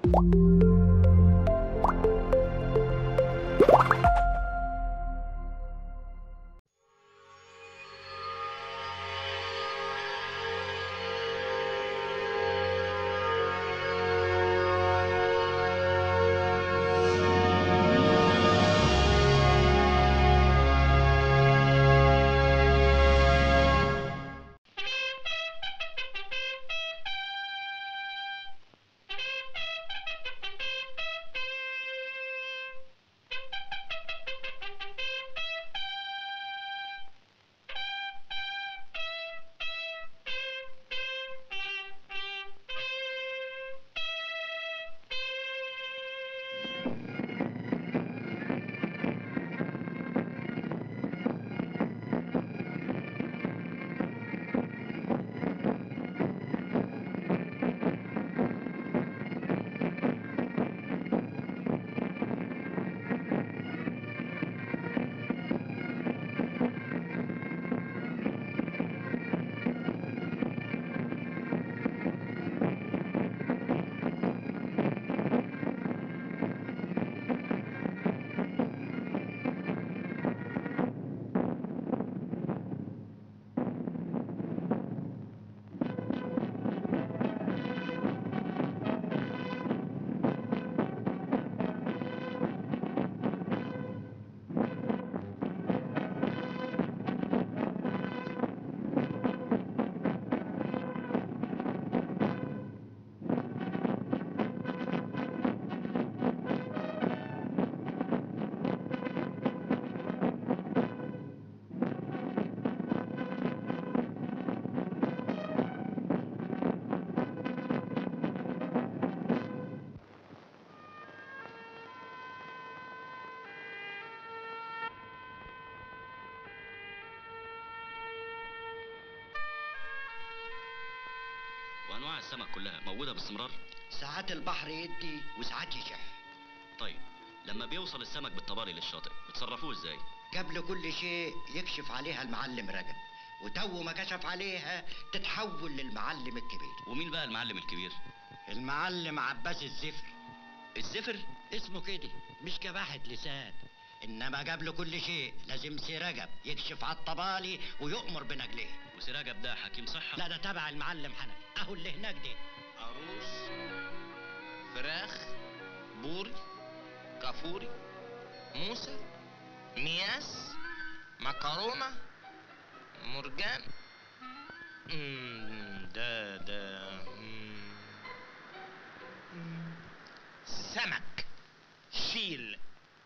وانواع السمك كلها موجوده باستمرار ساعات البحر يدي وساعات يشح طيب لما بيوصل السمك بالطباري للشاطئ بتصرفوه ازاي قبل كل شيء يكشف عليها المعلم رجب وتو ما كشف عليها تتحول للمعلم الكبير ومين بقى المعلم الكبير المعلم عباس الزفر الزفر اسمه كده مش كباحة لسان انما قبل كل شيء لازم سي رجب يكشف على الطبالي ويؤمر بنجليه وسراجب ده حكيم صحه لا ده تبع المعلم حنفي اهو اللي هناك ده عروس فراخ بوري كافوري موسى مياس مكرونة مرجان مم، ده ده مم، مم، سمك شيل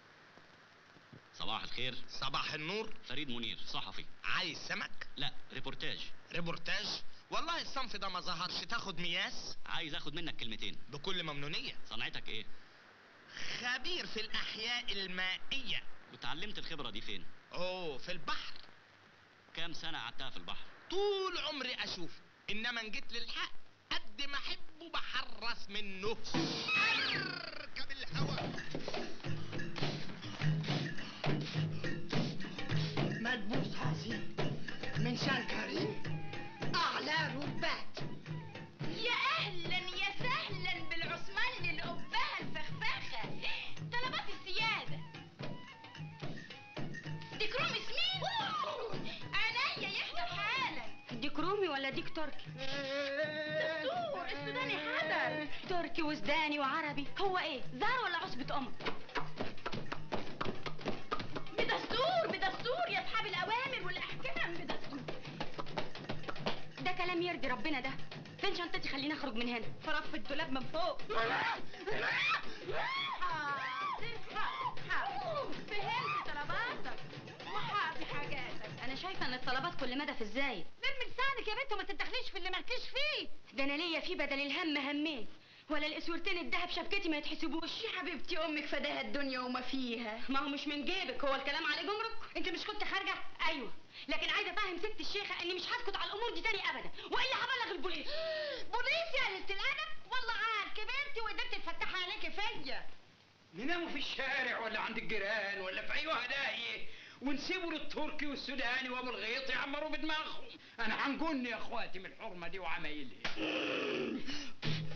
صباح الخير صباح النور فريد منير صحفي عايز سمك لا ريبورتاج ريبورتاج والله الصنف ده ما ظهرش تاخد مياس عايز اخد منك كلمتين بكل ممنونية صنعتك ايه خبير في الأحياء المائية وتعلمت الخبره دي فين أوه في البحر كام سنه قعدتها في البحر طول عمري أشوف إنما إن جيت للحق قد ما أحبه بحرص منه أركب الهوا مدبوس حزين من شان كريم اعلى ربات يا اهلا يا سهلا بالعثمان القبها الفخفخه طلبات السياده ديك رومي سمين عينيا يحضر حالا ديك رومي ولا ديك تركي دستور السوداني حضر تركي وسوداني وعربي هو ايه زهر ولا عصبة قمر بدستور بدستور يا اصحاب الاوامر والاحكام بدستور ده كلام يرضي ربنا ده فين شنطتي خليني اخرج من هنا فرف الدولاب من فوق فهمت طلباتك وحافي حاجاتك انا شايفه ان الطلبات كل مدى في الزايد لم لسانك يا بنت وما تتدخليش في اللي مالكيش فيه ده انا ليا فيه بدل الهم همين ولا الاسورتين الدهب شبكتي ما يتحسبوش يا حبيبتي امك فداها الدنيا وما فيها ما هو مش من جيبك هو الكلام عليه جمرك انت مش كنت خارجه ايوه لكن عايزه افهم ست الشيخه اني مش هسكت على الامور دي تاني ابدا والا هبلغ البوليس بوليس يا قلة الادب والله عال كبرتي وقدرتي تفتحي عليكي فيا نناموا في الشارع ولا عند الجيران ولا في اي هدايه ونسيبوا للتركي والسوداني وابو الغيط يعمروا بدماغهم انا هنجن يا اخواتي من الحرمه دي وعمايلها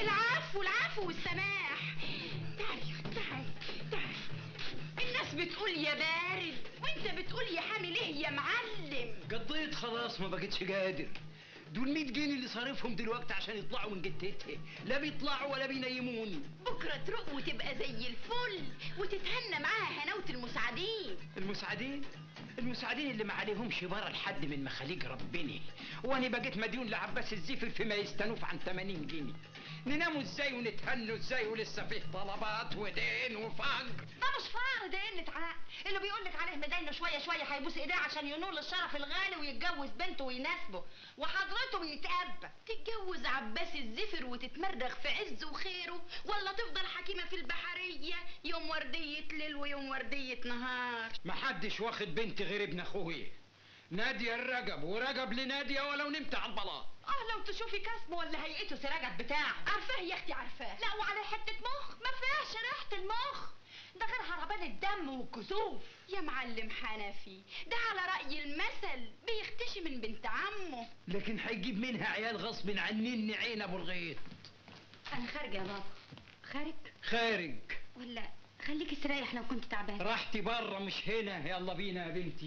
العفو العفو والسماح تعالي تعالي تعالي الناس بتقول يا بارد وانت بتقول يا حامل ايه يا معلم قضيت خلاص ما بقتش قادر دول 100 جنيه اللي صارفهم دلوقتي عشان يطلعوا من جتتها لا بيطلعوا ولا بينيموني بكره تروق وتبقى زي الفل وتتهنى معاها هناوة المساعدين المساعدين المساعدين اللي ما عليهمش برا لحد من مخاليق ربنا وانا بقيت مديون لعباس الزفر فيما يستنوف عن 80 جنيه نناموا ازاي ونتهنوا ازاي ولسه فيه طلبات ودين وفقر ده مش فار ده قلة عقل اللي بيقول لك عليه مدينه شويه شويه هيبوس ايديه عشان ينول الشرف الغالي ويتجوز بنته ويناسبه وحضرته بيتأبى تتجوز عباس الزفر وتتمرغ في عز وخيره ولا تفضل حكيمة في البحرية يوم وردية ليل ويوم وردية نهار محدش واخد بنتي غير ابن اخويا نادية الرقب ورقب لنادية ولو نمت على البلاط اه لو تشوفي كسبه ولا هيئته سراجك بتاعه عارفاه يا اختي عارفاه لا وعلى حته مخ ما فيهاش ريحه المخ ده غير هربان الدم والكسوف يا معلم حنفي ده على رأي المثل بيختشي من بنت عمه لكن هيجيب منها عيال غصب عنين عين ابو الغيط انا خارجه يا بابا خارج خارج ولا خليك استريح لو كنت تعبان راحتي بره مش هنا يلا بينا يا بنتي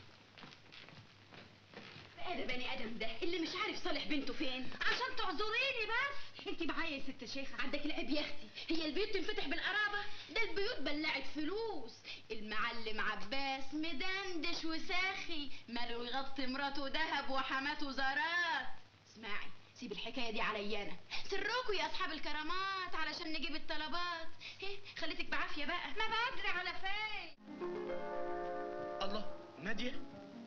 ايه ده بني ادم ده اللي مش عارف صالح بنته فين عشان تعذريني بس انت معايا يا ست شيخة عندك العيب يا اختي هي البيوت تنفتح بالقرابة ده البيوت بلعت فلوس المعلم عباس مدندش وساخي ماله يغطي مراته دهب وحماته زارات اسمعي سيب الحكاية دي عليا انا سركوا يا اصحاب الكرامات علشان نجيب الطلبات ايه خليتك بعافية بقى ما بدري على فين الله نادية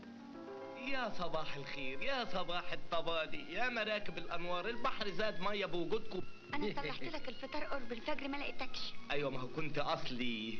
يا صباح الخير يا صباح الطبالي يا مراكب الانوار البحر زاد ميه بوجودكم انا فتحت لك الفطار قرب الفجر ما لقيتكش ايوه ما هو كنت اصلي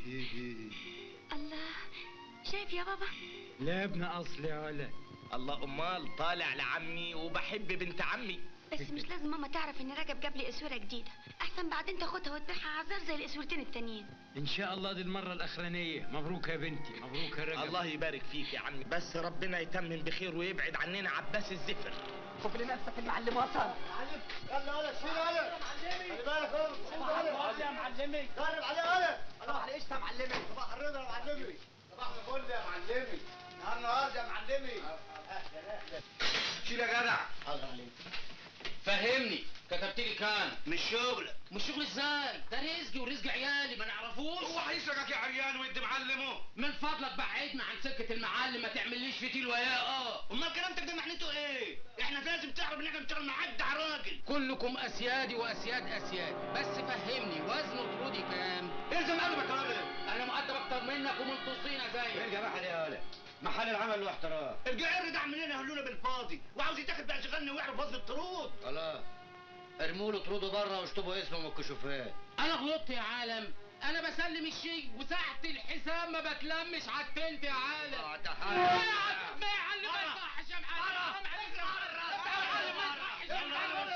الله شايف يا بابا لا ابن اصلي يا ولا الله امال طالع لعمي وبحب بنت عمي بس مش لازم ماما تعرف ان رجب جاب لي اسوره جديده احسن بعدين تاخدها وتبيعها عذار زي الاسورتين التانيين ان شاء الله دي المره الاخرانيه مبروك يا بنتي مبروك يا رجب الله يبارك فيك يا عمي بس ربنا يتمم بخير ويبعد عننا عباس الزفر شوف لنفسك المعلم وصل يلا ولا شيل ولا خلي بالك اهو يا معلمي جرب عليه ولا صباح القشطه يا معلمي صباح الرضا يا معلمي صباح الفل يا معلمي نهار النهارده يا معلمي اهلا اهلا شيل يا جدع الله عليك فهمني كتبت لي كام مش شغلك مش شغل ازاي ده رزقي ورزق عيالي ما نعرفوش هيسرقك يا عريان وانت معلمه من فضلك بعدنا عن سكه المعلم ما تعمليش فتيل وياه اه امال كلامتك ده معناته ايه احنا لازم تعرف ان احنا بنشتغل مع عبد راجل كلكم اسيادي واسياد اسياد بس فهمني وزن طرودي كام الزم قلبك يا ولد انا مؤدب اكتر منك ومن طصينا زيك ارجع بقى عليه يا ولا محل العمل له احترام الجعير ده عاملين يهلونا بالفاضي وعاوز يتاخد بقى شغلنا ويعرف وزن الطرود خلاص ارموا له طروده بره واشطبوا اسمه من الكشوفات انا غلطت يا عالم انا بسلم الشيء وساعة الحساب ما بتلمش على التلت يا عالم اه يا تعالى عالم ما يعلم ما يصحش يا معلم حرام عليك يا معلم ما يصحش يا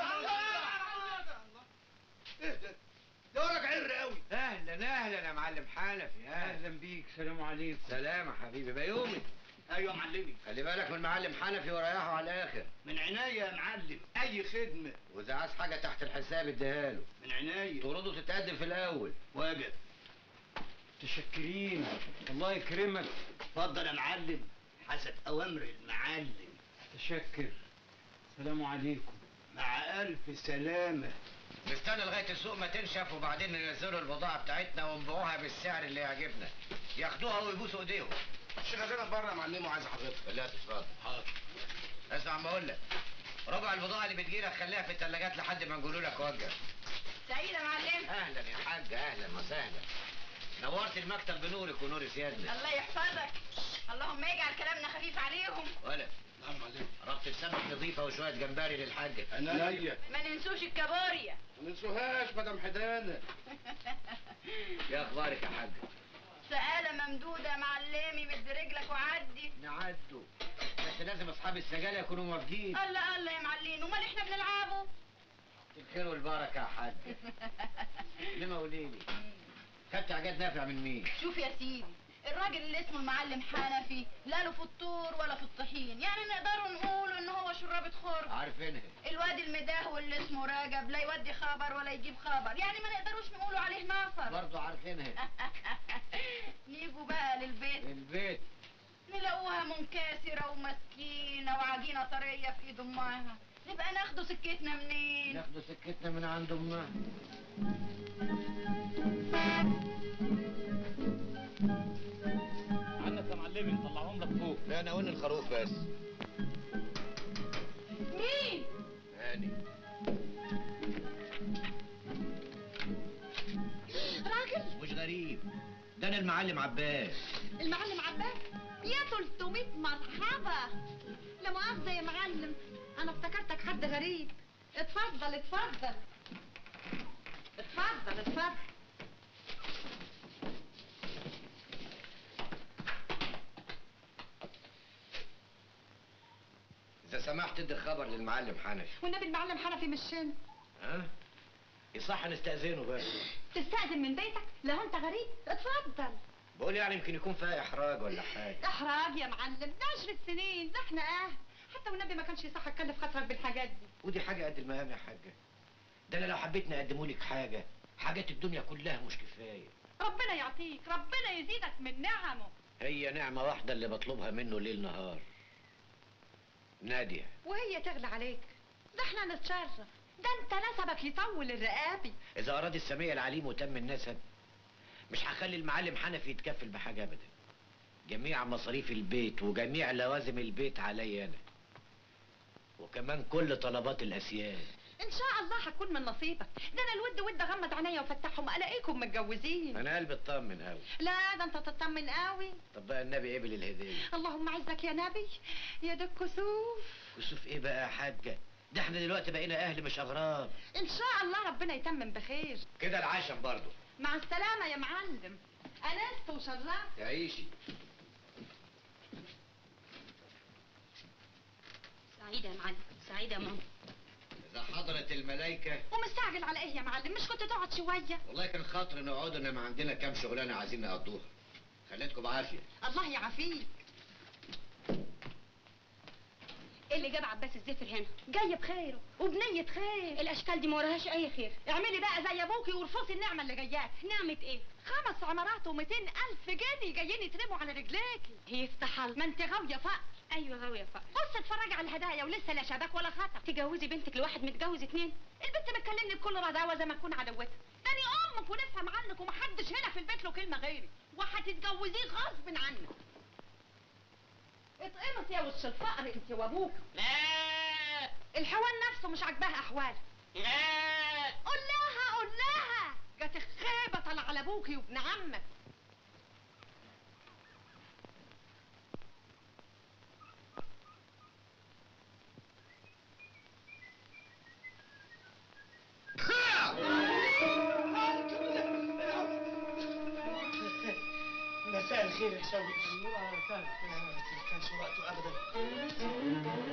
معلم ده ورق عر قوي اهلا اهلا يا معلم حنفي اهلا بيك سلام عليكم سلام يا حبيبي بيومي ايوه يا معلمي خلي بالك من المعلم حنفي وريحه على الاخر من عناية يا معلم اي خدمة واذا عايز حاجه تحت الحساب اديها له من عناية طروده تتقدم في الاول واجب تشكرين الله يكرمك اتفضل يا معلم حسب اوامر المعلم تشكر سلام عليكم مع الف سلامة نستنى لغايه السوق ما تنشف وبعدين ننزلوا البضاعه بتاعتنا ونبيعوها بالسعر اللي يعجبنا ياخدوها ويبوسوا ايديهم الشيخ زينب بره يا معلم وعايز حضرتك لا تتفضل حاضر اسمع ما اقول لك ربع البضاعه اللي بتجيلك خليها في الثلاجات لحد ما نقول لك وجه سعيدة معلم اهلا يا حاج اهلا وسهلا نورت المكتب بنورك ونور سيادنا الله يحفظك اللهم يجعل كلامنا خفيف عليهم ولا نعم معلم ربط السمك نظيفه وشويه جمبري للحاجه عناية ما ننسوش الكابوريا ما ننسوهاش مدام حدانة يا اخبارك يا حاج سقالة ممدودة يا معلمي مد رجلك وعدي نعدوا بس لازم اصحاب السجاله يكونوا موافقين الله الله يا معلمين امال احنا بنلعبه الخير والبركه يا حاج لما قولي لي خدت حاجات نافع من مين شوف يا سيدي الراجل اللي اسمه المعلم حنفي لا له في الطور ولا في الطحين يعني نقدروا نقول ان هو شرابة خرج عارفينها الواد المداهو اللي اسمه راجب لا يودي خبر ولا يجيب خبر يعني ما نقدروش نقولوا عليه نافر برضه عارفينها نيجوا بقى للبيت البيت نلاقوها منكسرة ومسكينة وعجينة طرية في ايد امها نبقى ناخدوا سكتنا منين ناخدوا سكتنا من عند امها عنك يا معلمي نطلعهم لك فوق لا انا وين الخروف بس مين هاني راجل مش غريب ده انا المعلم عباس المعلم عباس يا 300 مرحبا لا مؤاخذة يا معلم أنا افتكرتك حد غريب اتفضل اتفضل اتفضل اتفضل اذا سمحت تدي خبر للمعلم حنفي والنبي المعلم حنفي مش هنا ها يصح نستأذنه بس تستأذن من بيتك لا انت غريب اتفضل بقول يعني يمكن يكون فيها احراج ولا حاجه احراج يا معلم ده عشر سنين ده احنا اهل حتى والنبي ما كانش يصح اتكلف خاطرك بالحاجات دي ودي حاجه قد المهام يا حاجه ده انا لو حبيت نقدمه لك حاجه حاجات الدنيا كلها مش كفايه ربنا يعطيك ربنا يزيدك من نعمه هي نعمه واحده اللي بطلبها منه ليل نهار ناديه وهي تغلى عليك ده احنا نتشرف ده انت نسبك يطول الرقابي اذا اراد السميع العليم وتم النسب مش هخلي المعلم حنفي يتكفل بحاجه ابدا جميع مصاريف البيت وجميع لوازم البيت عليا انا وكمان كل طلبات الاسياد ان شاء الله هكون من نصيبك ده انا الود ود غمض عينيا وفتحهم الاقيكم متجوزين انا قلبي اطمن قوي لا ده انت تطمن قوي طب بقى النبي قبل الهديه اللهم عزك يا نبي يا ده الكسوف كسوف ايه بقى يا حاجه ده احنا دلوقتي بقينا اهل مش اغراب ان شاء الله ربنا يتمم بخير كده العشم برضه مع السلامه يا معلم انست وشرفت تعيشي سعيدة يا معلم سعيدة يا ماما اذا حضرت الملايكه ومستعجل على ايه يا معلم مش كنت تقعد شويه والله كان خاطر نقعد انما عندنا كام شغلانه عايزين نقضوها خليتكم بعافيه الله يعافيك ايه اللي جاب عباس الزفر هنا جاي بخيره وبنيه خير الاشكال دي ما وراهاش اي خير اعملي بقى زي ابوكي وارفضي النعمه اللي جاياك نعمة ايه خمس عمارات و الف جنيه جايين يترموا على رجليكي يفتح الله ما انت غاويه فقر ايوه غاوية فقر بص اتفرجي على الهدايا ولسه لا شبك ولا خطر تجوزي بنتك لواحد متجوز اتنين البنت بتكلمني بكل رضاوه زي ما تكون عدوتها تاني امك ونفهم عنك ومحدش هنا في البيت له كلمه غيري وهتتجوزيه غصب عنك اتقمص يا وش الفقر انت وابوك لا الحوان نفسه مش عاجباها احوال لا قول لها قول لها جت الخيبه طلع على ابوكي وابن عمك مساء الخير يا شوقي كانش وقته ابدا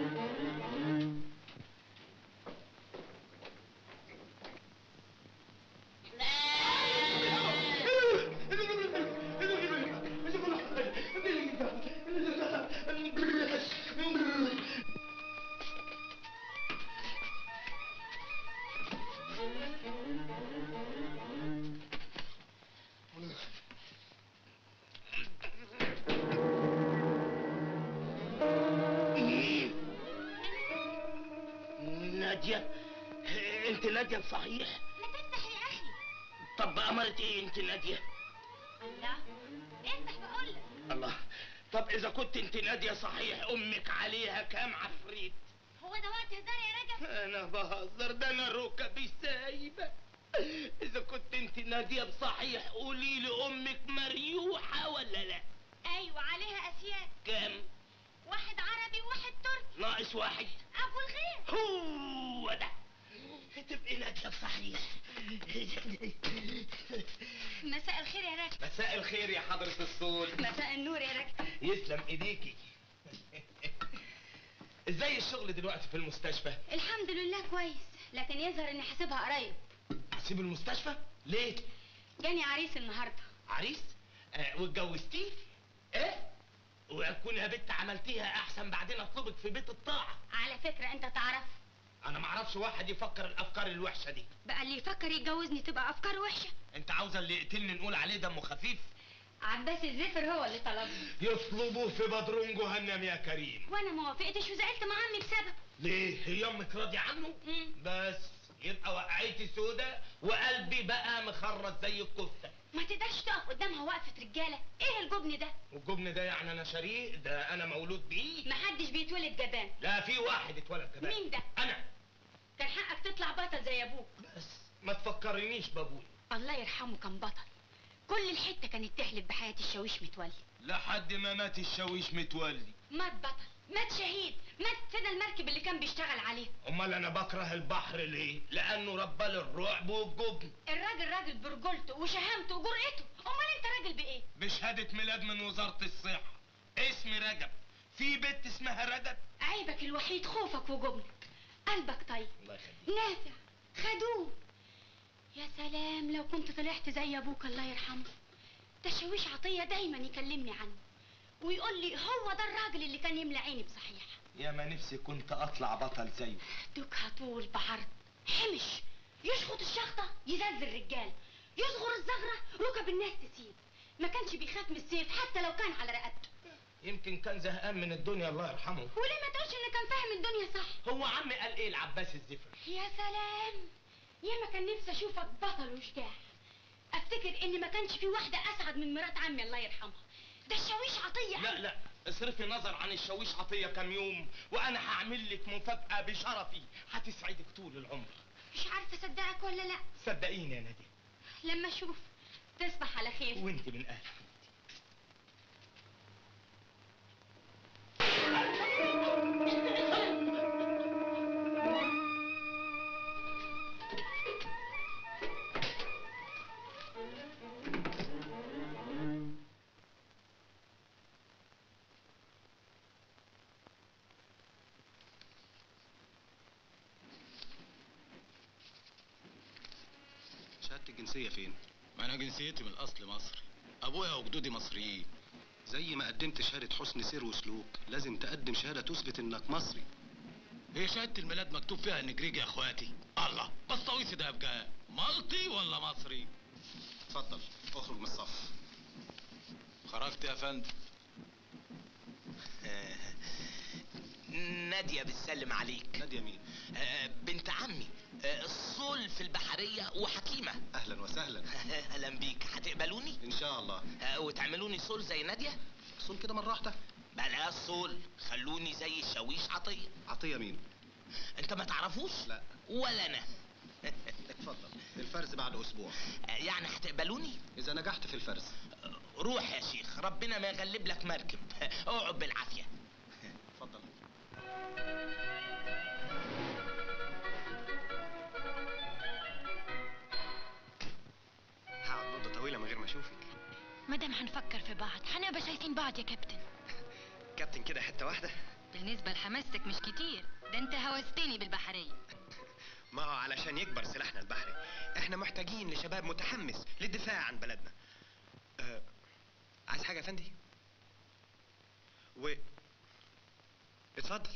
نادية انت نادية صحيح ما تفتح يا اخي طب امرت ايه انت نادية الله افتح بقولك الله طب اذا كنت انت نادية صحيح امك عليها كام عفريت هو ده وقت هزار يا رجب انا بهزر ده انا ركبي سايبة اذا كنت انت نادية بصحيح قولي لي امك مريوحة ولا لا ايوه عليها اسياد كام واحد عربي وواحد تركي ناقص واحد ابو الخير هو ده تبقي نادية بصحيح مساء الخير يا رجب مساء الخير يا حضرة الصول مساء النور يا رجب يسلم ايديكي ازاي الشغل دلوقتي في المستشفى الحمد لله كويس لكن يظهر اني حاسبها قريب اسيب المستشفى ليه جاني عريس النهارده عريس آه واتجوزتيه ايه ويكون يا بت عملتيها احسن بعدين اطلبك في بيت الطاعه على فكره انت تعرف انا ما اعرفش واحد يفكر الافكار الوحشه دي بقى اللي يفكر يتجوزني تبقى افكار وحشه انت عاوزه اللي يقتلني نقول عليه دمه خفيف عباس الزفر هو اللي طلبني يطلبوه في بدرون جهنم يا كريم وانا ما وافقتش وزعلت مع عمي بسبب ليه هي امك راضيه عنه مم. بس يبقى وقعتي سودة وقلبي بقى مخرط زي الكفته ما تقدرش تقف قدامها وقفه رجاله ايه الجبن ده والجبن ده يعني انا شريك ده انا مولود بيه محدش بيتولد جبان لا في واحد اتولد كمان مين ده انا كان حقك تطلع بطل زي ابوك بس ما تفكرنيش بابوي الله يرحمه كان بطل كل الحته كانت تحلف بحياه الشاويش متولي لحد ما مات الشاويش متولي مات بطل مات شهيد مات فدا المركب اللي كان بيشتغل عليه امال انا بكره البحر ليه لانه ربى الرعب والجبن الراجل راجل برجولته وشهامته وجرأته امال انت راجل بايه بشهاده ميلاد من وزاره الصحه اسمي رجب في بنت اسمها رجب عيبك الوحيد خوفك وجبنك قلبك طيب الله يخليك نافع خدوم يا سلام لو كنت طلعت زي ابوك الله يرحمه ده الشاويش عطيه دايما يكلمني عنه ويقول لي هو ده الراجل اللي كان يملى عيني بصحيح يا ما نفسي كنت اطلع بطل زيه دوكها طول بعرض حمش يشخط الشخطة يزز الرجال يصغر الزغرة ركب الناس تسيب ما كانش بيخاف من السيف حتى لو كان على رقبته يمكن كان زهقان من الدنيا الله يرحمه وليه ما تقولش ان كان فاهم الدنيا صح هو عمي قال ايه العباس الزفر يا سلام يا ما كان نفسي اشوفك بطل وشجاع افتكر ان ما كانش في واحدة اسعد من مرات عمي الله يرحمها ده الشاويش عطية لا لا اصرفي نظر عن الشاويش عطيه كام يوم وانا هعمل لك مفاجاه بشرفي هتسعدك طول العمر مش عارفة اصدقك ولا لا صدقيني يا ناديه لما اشوف تصبح على خير وانت من اهلي شهادة الجنسية فين؟ ما انا جنسيتي من الاصل مصري ابويا وجدودي مصريين زي ما قدمت شهادة حسن سير وسلوك لازم تقدم شهادة تثبت انك مصري هي شهادة الميلاد مكتوب فيها اني جريجي يا اخواتي الله بس طويسي ده يبقى مالطي ولا مصري اتفضل اخرج من الصف خرجت يا فندم ناديه بتسلم عليك نادية مين؟ آه، بنت عمي آه، الصول في البحريه وحكيمه اهلا وسهلا اهلا بيك هتقبلوني ان شاء الله آه، وتعملوني صول زي ناديه صول كده مرة واحدة بلاش صول خلوني زي الشاويش عطيه عطية مين؟ انت ما تعرفوش لا ولا انا اتفضل الفرز بعد اسبوع آه، يعني هتقبلوني اذا نجحت في الفرز روح يا شيخ ربنا ما يغلب لك مركب اقعد بالعافيه اتفضل هقعد مدة طويلة من غير ما اشوفك مادام هنفكر في بعض هنبقى شايفين بعض يا كابتن كابتن كده حتة واحدة بالنسبة لحماستك مش كتير ده انت هوستني بالبحرية ما هو علشان يكبر سلاحنا البحري احنا محتاجين لشباب متحمس للدفاع عن بلدنا أه عايز حاجة يا فندي و اتفضل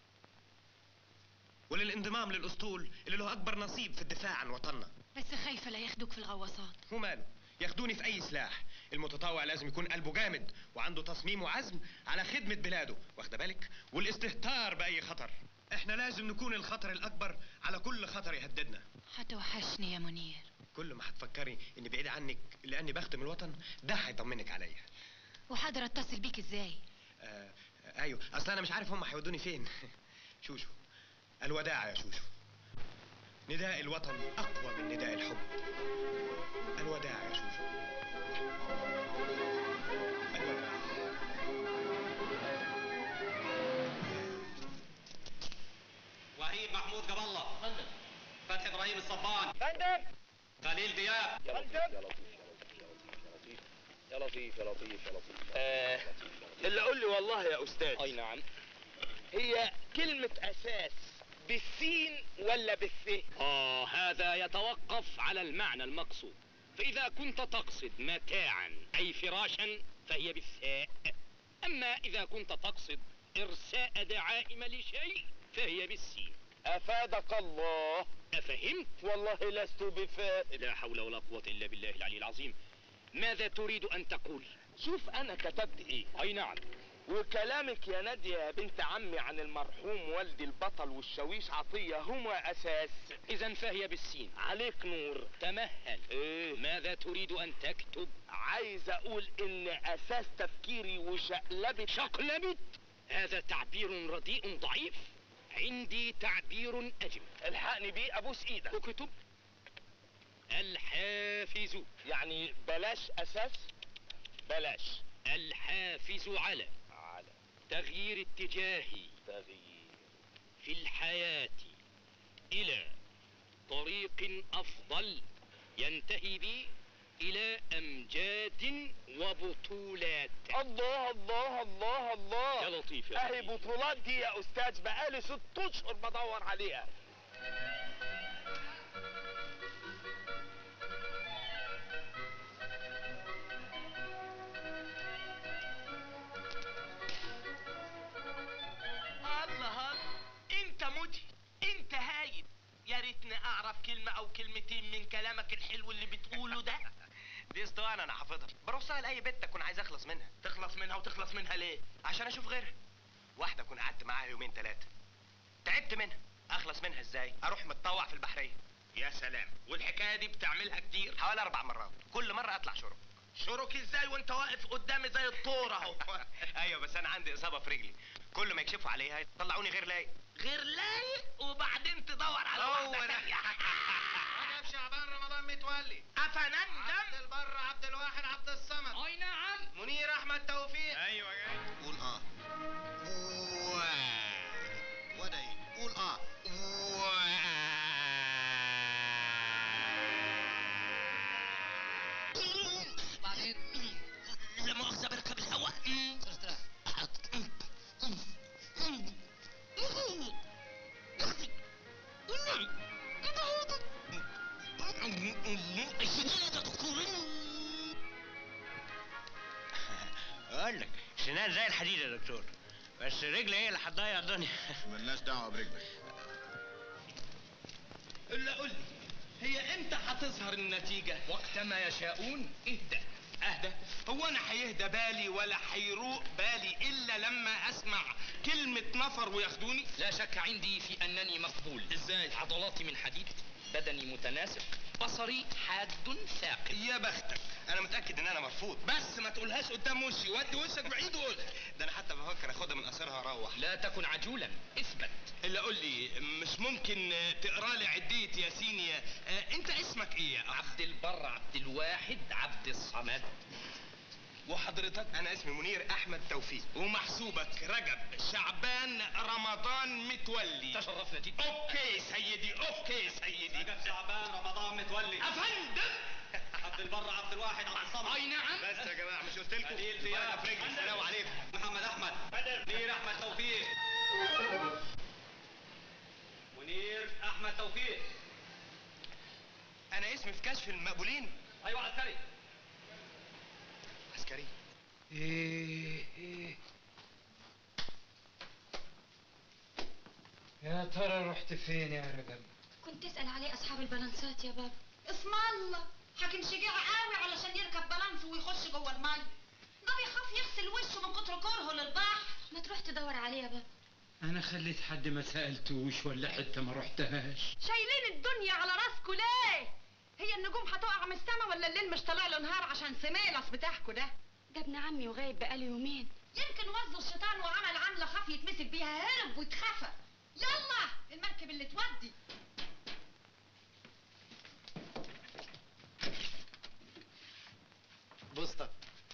وللانضمام للاسطول اللي له اكبر نصيب في الدفاع عن وطننا بس خايفة لا ياخدوك في الغواصات وماله ياخدوني في اي سلاح المتطوع لازم يكون قلبه جامد وعنده تصميم وعزم على خدمة بلاده واخده بالك والاستهتار باي خطر احنا لازم نكون الخطر الاكبر على كل خطر يهددنا هتوحشني يا منير كل ما هتفكري اني بعيد عنك لاني بخدم الوطن ده هيطمنك عليا وحاضر اتصل بيك ازاي آه آه، ايوه اصل انا مش عارف هم هيودوني فين شوشو الوداع يا شوشو نداء الوطن اقوى من نداء الحب الوداع يا شوشو الوداع وهيب محمود جاب الله فتحي ابراهيم الصبان فندم خليل دياب فندم يا لطيف يا لطيف يا لطيف آه اللي قول لي والله يا استاذ اي نعم هي كلمة اساس بالسين ولا بالث اه هذا يتوقف على المعنى المقصود فإذا كنت تقصد متاعا أي فراشا فهي بالثاء أما إذا كنت تقصد إرساء دعائم لشيء فهي بالسين أفادك الله أفهمت؟ والله لست بفاء لا حول ولا قوة إلا بالله العلي العظيم ماذا تريد أن تقول؟ شوف انا كتبت ايه أي نعم وكلامك يا نادية يا بنت عمي عن المرحوم والدي البطل والشاويش عطية هما اساس إذا فهي بالسين عليك نور تمهل ايه ماذا تريد أن تكتب؟ عايز اقول ان اساس تفكيري وشقلبة شقلبت هذا تعبير رديء ضعيف عندي تعبير أجمل الحقني بيه ابوس ايدك اكتب الحافز يعني بلاش اساس بلاش الحافز على على تغيير اتجاهي تغيير في الحياة إلى طريق أفضل ينتهي بي إلى أمجاد وبطولات الله الله الله الله يا لطيف يا اهي لطيف. بطولات دي يا استاذ بقالي ست اشهر بدور عليها الله الله انت مدهي انت هايل يا ريتني اعرف كلمه او كلمتين من كلامك الحلو اللي بتقوله ده دي اسطوانه انا حافظها برصها لاي بنت اكون عايز اخلص منها تخلص منها وتخلص منها ليه عشان اشوف غيرها واحده اكون قعدت معاها يومين ثلاثه تعبت منها اخلص منها ازاي اروح متطوع في البحريه يا سلام والحكايه دي بتعملها كتير حوالي اربع مرات كل مره اطلع شرب شرك ازاي وانت واقف قدامي زي الطور اهو ايوه بس انا عندي اصابه في رجلي كل ما يكشفوا عليها يطلعوني غير لايق غير لايق وبعدين تدور على هو واحده ده. تانية. رجب شعبان رمضان متولي افنندم عبد البر عبد الواحد عبد الصمد أي نعم منير احمد توفيق ايوه جاي قول اه وده ايه قول اه بعدين لا مؤاخذة بركب الهواء استريح اقول لك سنان زي الحديد يا دكتور بس رجلي هي اللي هتضيع الدنيا ملناش دعوه برجلك الا قول لي هي امتى هتظهر النتيجه وقتما يشاءون اهدأ اهدى هو انا هيهدى بالي ولا هيروق بالي الا لما اسمع كلمه نفر وياخدوني لا شك عندي في أنني مقبول ازاي عضلاتي من حديد بدني متناسق بصري حاد ثاقب يا بختك انا متاكد ان انا مرفوض بس ما تقولهاش قدام وشي ودي وشك بعيد وقولها ده انا حتى بفكر اخدها من قصرها واروح لا تكن عجولا اثبت الا قول لي مش ممكن تقرا لي عديه ياسين يا آه، انت اسمك ايه يا أخ؟ عبد البر عبد الواحد عبد الصمد وحضرتك انا اسمي منير احمد توفيق ومحسوبك رجب شعبان رمضان متولي تشرفنا جدا اوكي سيدي اوكي سيدي رجب شعبان رمضان متولي افندم عبد البر عبد الواحد عبد الصمد اي نعم بس يا جماعه مش قلت لكم خليل دياب في رجلي السلام عليكم محمد احمد منير احمد توفيق منير احمد توفيق انا اسمي في كشف المقبولين ايوه عسكري عسكري ايه ايه يا ترى رحت فين يا رجب كنت تسأل عليه أصحاب البلانسات يا بابا اسم الله حاكم شجاع قوي علشان يركب بالانس ويخش جوه الميه ده بيخاف يغسل وشه من كتر كرهه للبحر ما تروح تدور عليه يا بابا انا خليت حد ما سالتوش ولا حتى ما رحتهاش شايلين الدنيا على راسكوا ليه هي النجوم هتقع من السما ولا الليل مش طالع له نهار عشان سميلس بتاعكوا ده ده ابن عمي وغايب بقاله يومين يمكن وظ الشيطان وعمل عمله خاف يتمسك بيها هرب واتخفى يلا المركب اللي تودي بوسطة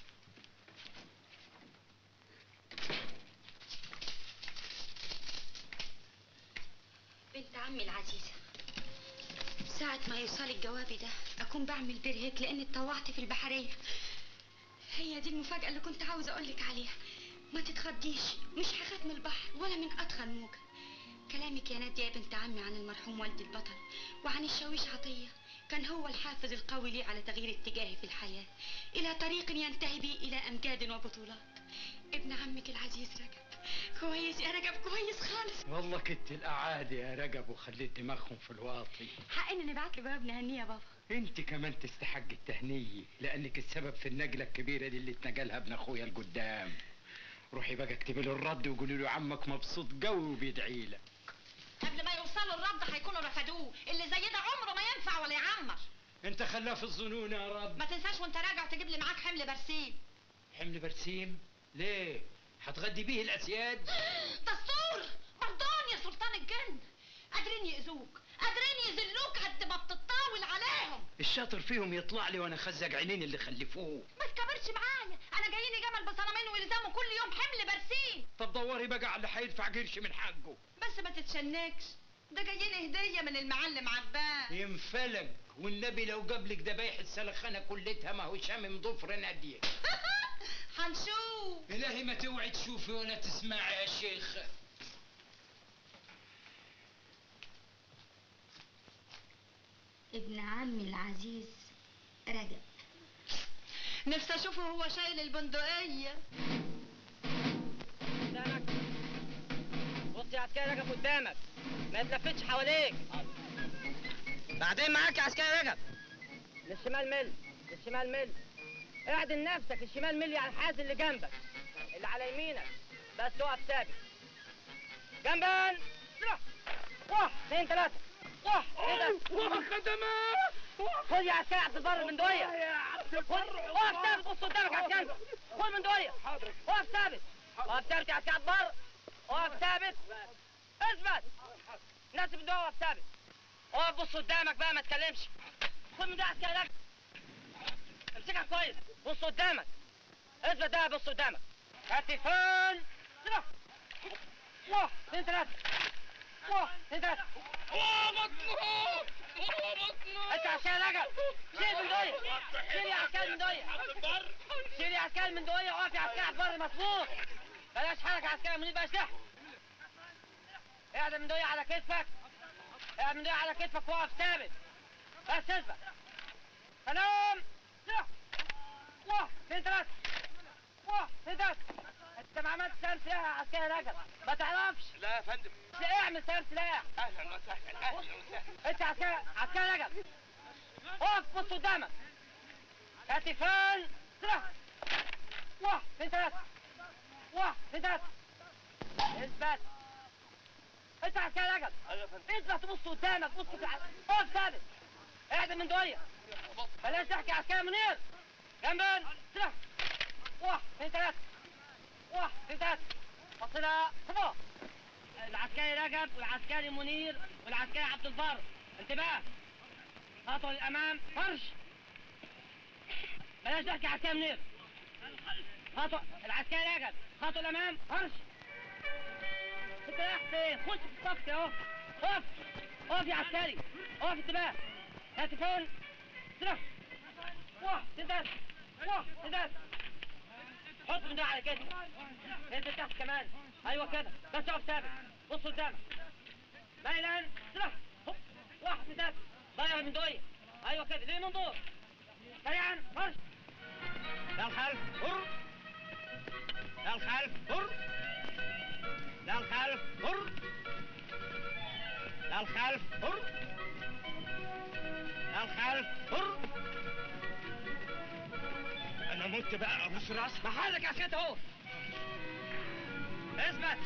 بنت عمي العزيزة ساعة ما يوصلك جوابي ده أكون بعمل برهيك لأني اتطوعت في البحرية هي دي المفاجأة اللي كنت عاوزة أقولك عليها ما تتخضيش مش هخاف من البحر ولا من أدخل موجة كلامك يا نادية يا بنت عمي عن المرحوم والدي البطل وعن الشاويش عطية كان هو الحافز القوي لي على تغيير اتجاهي في الحياة إلى طريق ينتهي بي إلى أمجاد وبطولات ابن عمك العزيز رجب كويس يا رجب كويس خالص والله كنت الأعادي يا رجب وخليت دماغهم في الواطي حق إن نبعت له جواب نهنيه يا بابا انت كمان تستحق التهنية لأنك السبب في النقلة الكبيرة دي اللي اتنقلها ابن أخويا القدام روحي بقى اكتبي له الرد وقولي له عمك مبسوط قوي وبيدعي لك قبل ما يوصلوا الرد هيكونوا رفضوه اللي زي ده عمره ما ينفع ولا يعمر انت خلاه في الظنون يا رب ما تنساش وانت راجع تجيب لي معاك حمل برسيم حمل برسيم ليه هتغدي بيه الأسياد دستور مرضان يا سلطان الجن قادرين يأذوك قادرين يذلوك قد ما بتطاول عليهم الشاطر فيهم يطلع لي وانا خزق عينين اللي خلفوه ما تكبرش معايا انا جاييني جمل بصنمين ويلزموا كل يوم حمل برسيم طب دوري بقى على اللي هيدفع قرش من حقه بس ما تتشنكش ده جايين هديه من المعلم عباس ينفلق والنبي لو قبلك دبايح السلخانه كلتها ما هو شامم ضفر ناديه هنشوف الهي ما توعي تشوفي ولا تسمعي يا شيخ ابن عمي العزيز رجب نفسي اشوفه هو شايل البندقيه قدامك بص يا عسكري رجب قدامك ما يتلفتش حواليك بعدين معاك يا عسكري رجب للشمال مل للشمال مل اعدل نفسك الشمال مل على الحاز اللي جنبك اللي على يمينك بس اقف ثابت جنبا روح واحد اثنين ثلاثة واحد اثنين ثلاثة خدمات خد يا عسكري عبد البر من دوية خد اقف ثابت بص قدامك على الجنب خد من دوية اقف ثابت اقف ثابت يا عسكري عبد البر اقف ثابت اثبت ناسب من دوية اقف ثابت اقف بص قدامك بقى ما تكلمش خد من ده عسكري رجل امسكها كويس بص قدامك اثبت ده بص قدامك كتفان سلاح واحد اثنين ثلاثة واحد اثنين ثلاثة انت عشان رجل شيل من دوية شيل يا عسكري من دوية شيل يا عسكري من دوية اقف يا عسكري على البر مظبوط بلاش حركة عسكري منير بلاش ضحك اقعد من دوية على كتفك اقعد من دوية على كتفك واقف ثابت بس اثبت سلام سلاح واحد اثنين ثلاثة واحد اثنين ثلاثة انت ما عملتش سلام سلاح يا عسكري رجل ما تعرفش لا يا فندم لا اعمل سلام سلاح اهلا وسهلا اهلا وسهلا انت عسكري عسكري رجل اقف بص قدامك كتفان سلاح واحد اثنين ثلاثة واحد اثنين ثلاثة اثبت انت عسكري رجل اثبت بص قدامك بص في- اقف ثابت اعدل من دوية بلاش تحكي عسكري منير جنبا سلاح واحد اثنين ثلاثة واحد اثنين ثلاثة فصلها صفا العسكري رجب والعسكري منير والعسكري عبد البر انتباه خطوة للأمام فرش بلاش تحكي عسكري منير خطوة العسكري رجب خطوة للأمام فرش انت رايح فين؟ خش في الصف كده اهو اقف اقف يا عسكري اقف انتباه هاتفون سلاح واحد اثنين ثلاثة واحد اثنين ثلاثة حط من ده على كده انزل تحت كمان ايوه كده بس اقف ثابت بص قدامك ميلان سلاح هوب واحد اثنين ثلاثة ضيع من دوية ايوه كده ليه منظور سريعا مرش لا الخلف هر لا الخلف هر لا الخلف هر لا الخلف هر لا الخلف هر انا مت بقى ابوس راسك محلك عسكري اهو اثبت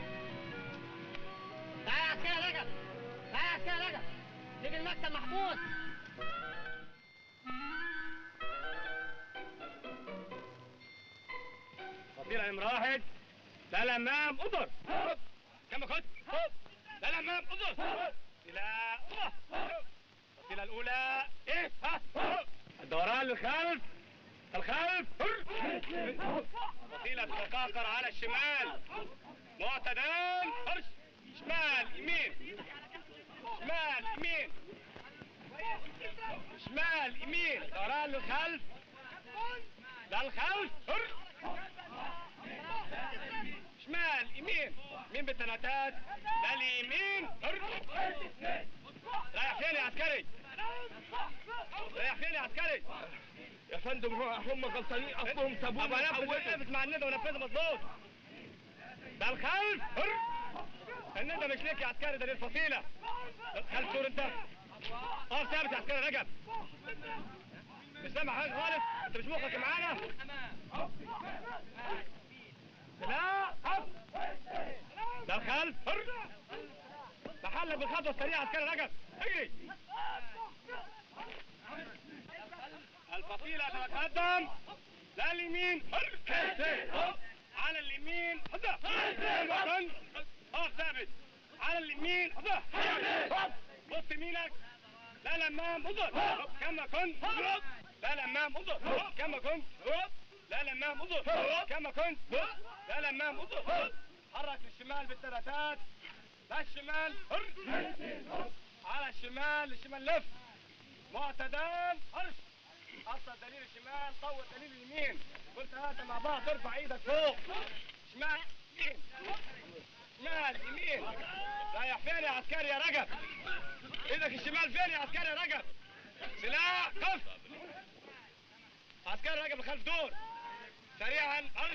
تعالى يا عسكري رجب تعالى يا عسكري رجب نيجي المكتب محبوس فصيلة نمرة واحد ده الأمام أضر كم خد ده الأمام أضر إلى أضر الفصيلة الأولى إيه ها الدوران للخلف الخلف فصيلة تتقاقر على الشمال معتدان فرش شمال يمين شمال يمين شمال يمين دوران للخلف للخلف شمال يمين مين بالثلاثات ده اليمين رايح فين يا عسكري رايح فين يا عسكري؟ يا فندم هو هم غلطانين اصلهم سابوني ابقى نفذ وحولوا. نفذ مع الندى ونفذه مظبوط ده الخلف هر الندى مش ليك يا عسكري ده للفصيله خلف دور انت اقف ثابت يا عسكري رجب مش سامع حاجه خالص انت مش مخك معانا لا هف ده الخلف هر محلك بالخطوه السريعه عسكري رجب اجري الفصيلة تتقدم لا اليمين على اليمين حدا الوطن اقف ثابت على اليمين حدا بص يمينك لا الامام انظر كما كنت لا الامام انظر كما كنت لا الامام انظر كما كنت لا الامام انظر حرك للشمال بالثلاثات لا الشمال على الشمال الشمال لف معتدل ارش اصل دليل الشمال طول دليل اليمين قلت هات مع بعض ارفع ايدك فوق شمال يمين شمال يمين رايح فين يا عسكري يا رجب ايدك الشمال فين يا عسكري يا رجب سلاح قف عسكري رجب لخلف دور سريعا ارش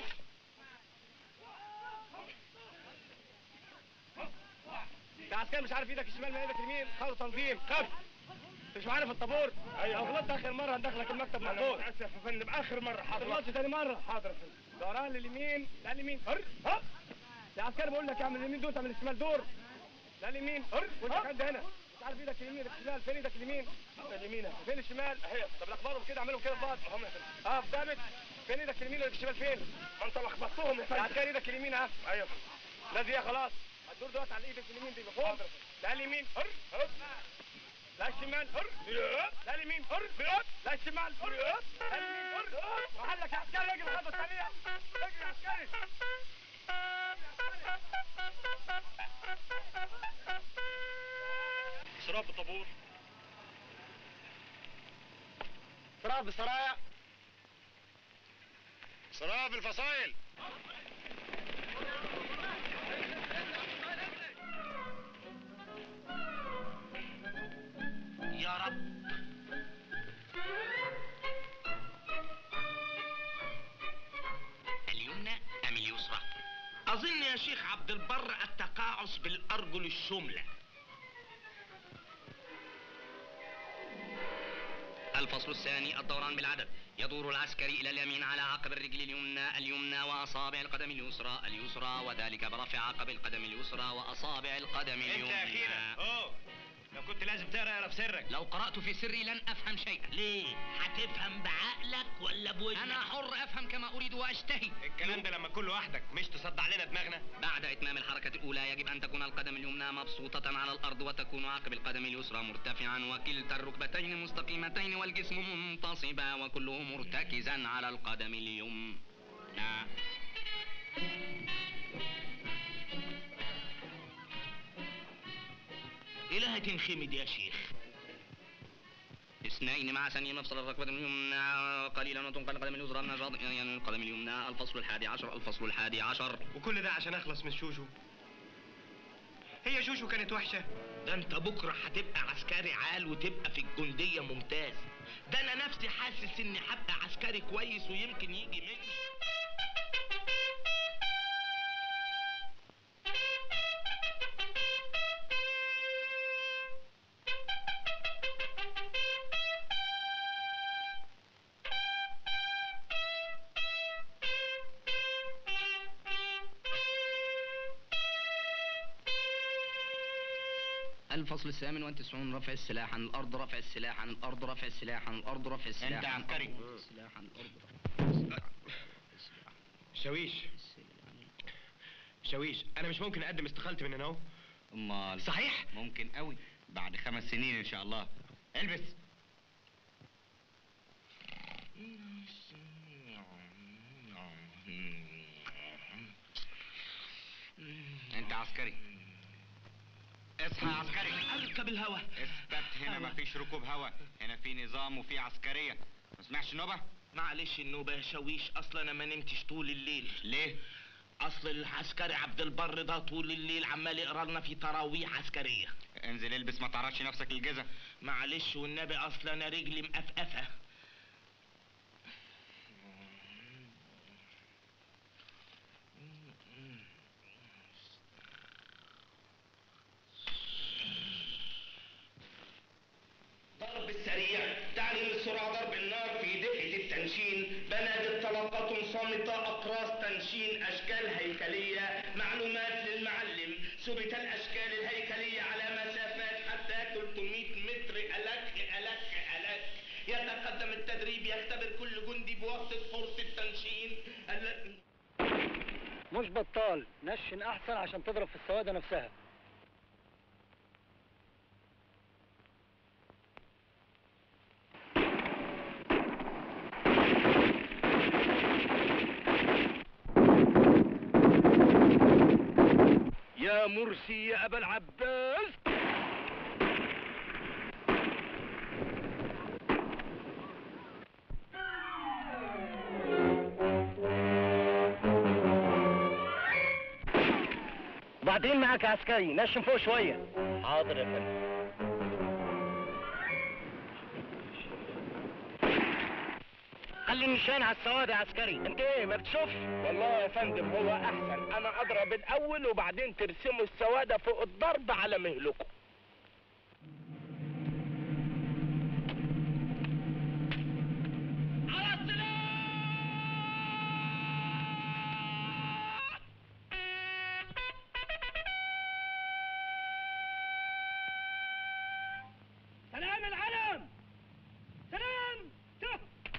انت عسكري مش عارف ايدك الشمال من ايدك اليمين خلوا تنظيم خف مش عارف الطابور ايوه لو غلطت اخر مره هندخلك المكتب مقبول اسف يا فندم اخر مره حاضر غلطت تاني مره حاضر يا فندم دوران لليمين لا اليمين هر هر يا عسكري بقول لك اعمل اليمين دور تعمل الشمال دور لا اليمين هر وانت قاعد هنا مش عارف ايدك اليمين ايدك الشمال فين ايدك اليمين اليمين فين الشمال اهي طب لخبطهم كده اعملهم كده في بعض اهم يا فندم اه ثابت فين ايدك اليمين وايدك الشمال فين ما انت لخبطتهم يا فندم يا عسكري ايدك اليمين ها ايوه لازم خلاص هتدور دلوقتي على ايدك اليمين دي فوق لا اليمين هر هر لا الشمال حر لا اليمين حر لا الشمال حر لا اليمين حر وحلك يا عسكري اجري خطوه سريع اجري يا عسكري شراب بالطابور شراب بالسرايا شراب بالفصايل يا رب اليمنى ام اليسرى اظن يا شيخ عبد البر التقاعس بالارجل الشملة الفصل الثاني الدوران بالعدد يدور العسكري إلى اليمين على عقب الرجل اليمنى اليمنى وأصابع القدم اليسرى اليسرى وذلك برفع عقب القدم اليسرى وأصابع القدم اليمنى انت اخيرا اوه لو كنت لازم تقرا اقرا في سرك لو قرأت في سري لن أفهم شيئا ليه هتفهم بعقلك ولا بوجهك أنا حر أفهم كما أريد وأشتهي الكلام ده لما تكون لوحدك مش تصدع لنا دماغنا بعد إتمام الحركة الأولى يجب أن تكون القدم اليمنى مبسوطة على الأرض وتكون عقب القدم اليسرى مرتفعا وكلتا الركبتين مستقيمتين والجسم منتصبا وكله مرتكزا على القدم اليمنى إلهي تنخمد يا شيخ اثنين مع ثانية مفصل الركبة اليمنى قليلا وتنقل القدم اليسرى من الرض- يعني القدم اليمنى الفصل الحادي عشر الفصل الحادي عشر وكل ده عشان اخلص من شوشو هي شوشو كانت وحشه ده انت بكره هتبقى عسكري عال وتبقى في الجنديه ممتاز ده انا نفسي حاسس اني هبقى عسكري كويس ويمكن يجي مني الفصل الثامن والتسعون رفع السلاح عن الأرض رفع السلاح عن الأرض رفع السلاح عن الأرض رفع السلاح أنت عن عسكري. الأرض، رفع السلاح عن الأرض شاويش شاويش انا مش ممكن اقدم استقالتي من هنا اهو امال صحيح ممكن قوي بعد خمس سنين ان شاء الله البس انت عسكري اصحى يا عسكري اركب الهوا اثبت هنا مفيش ركوب هوا هنا في نظام وفي عسكريه ما سمعش النوبه معلش النوبه يا شاويش اصلا انا ما نمتش طول الليل ليه اصل العسكري عبد البر ده طول الليل عمال يقرا لنا في تراويح عسكريه انزل البس ما تعرضش نفسك للجزا معلش والنبي اصلا انا رجلي مقفقفه ضرب السريع تعلم السرعة ضرب النار في دفعة التنشين بنادق طلقات صامتة أقراص تنشين أشكال هيكلية معلومات للمعلم ثبت الأشكال الهيكلية على مسافات حتى 300 متر ألك ألك ألك يتقدم التدريب يختبر كل جندي بواسطة فرصة تنشين ال- مش بطال نشن احسن عشان تضرب في السوادة نفسها يا مرسي يا ابا العباس بعدين معاك يا عسكري نشن فوق شوية حاضر يا فندم خلي النشان على السواد يا عسكري انت ايه ما بتشوفش والله يا فندم هو احسن انا اضرب الاول وبعدين ترسموا السوادة فوق الضرب على مهلكم سلام العلم سلام شوف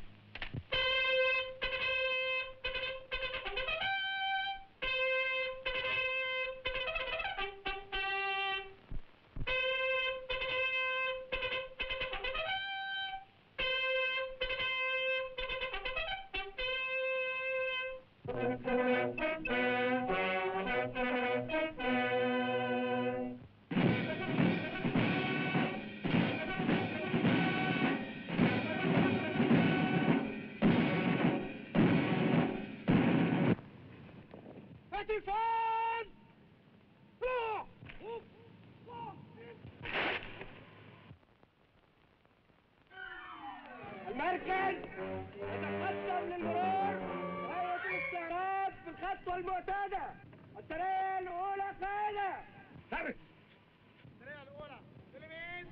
هتفان روح المركز يتقدم للمرور هيئة الاستعراض في الخطوة المعتادة السرية الأولى قاعدة ثابت السرية الأولى اليمين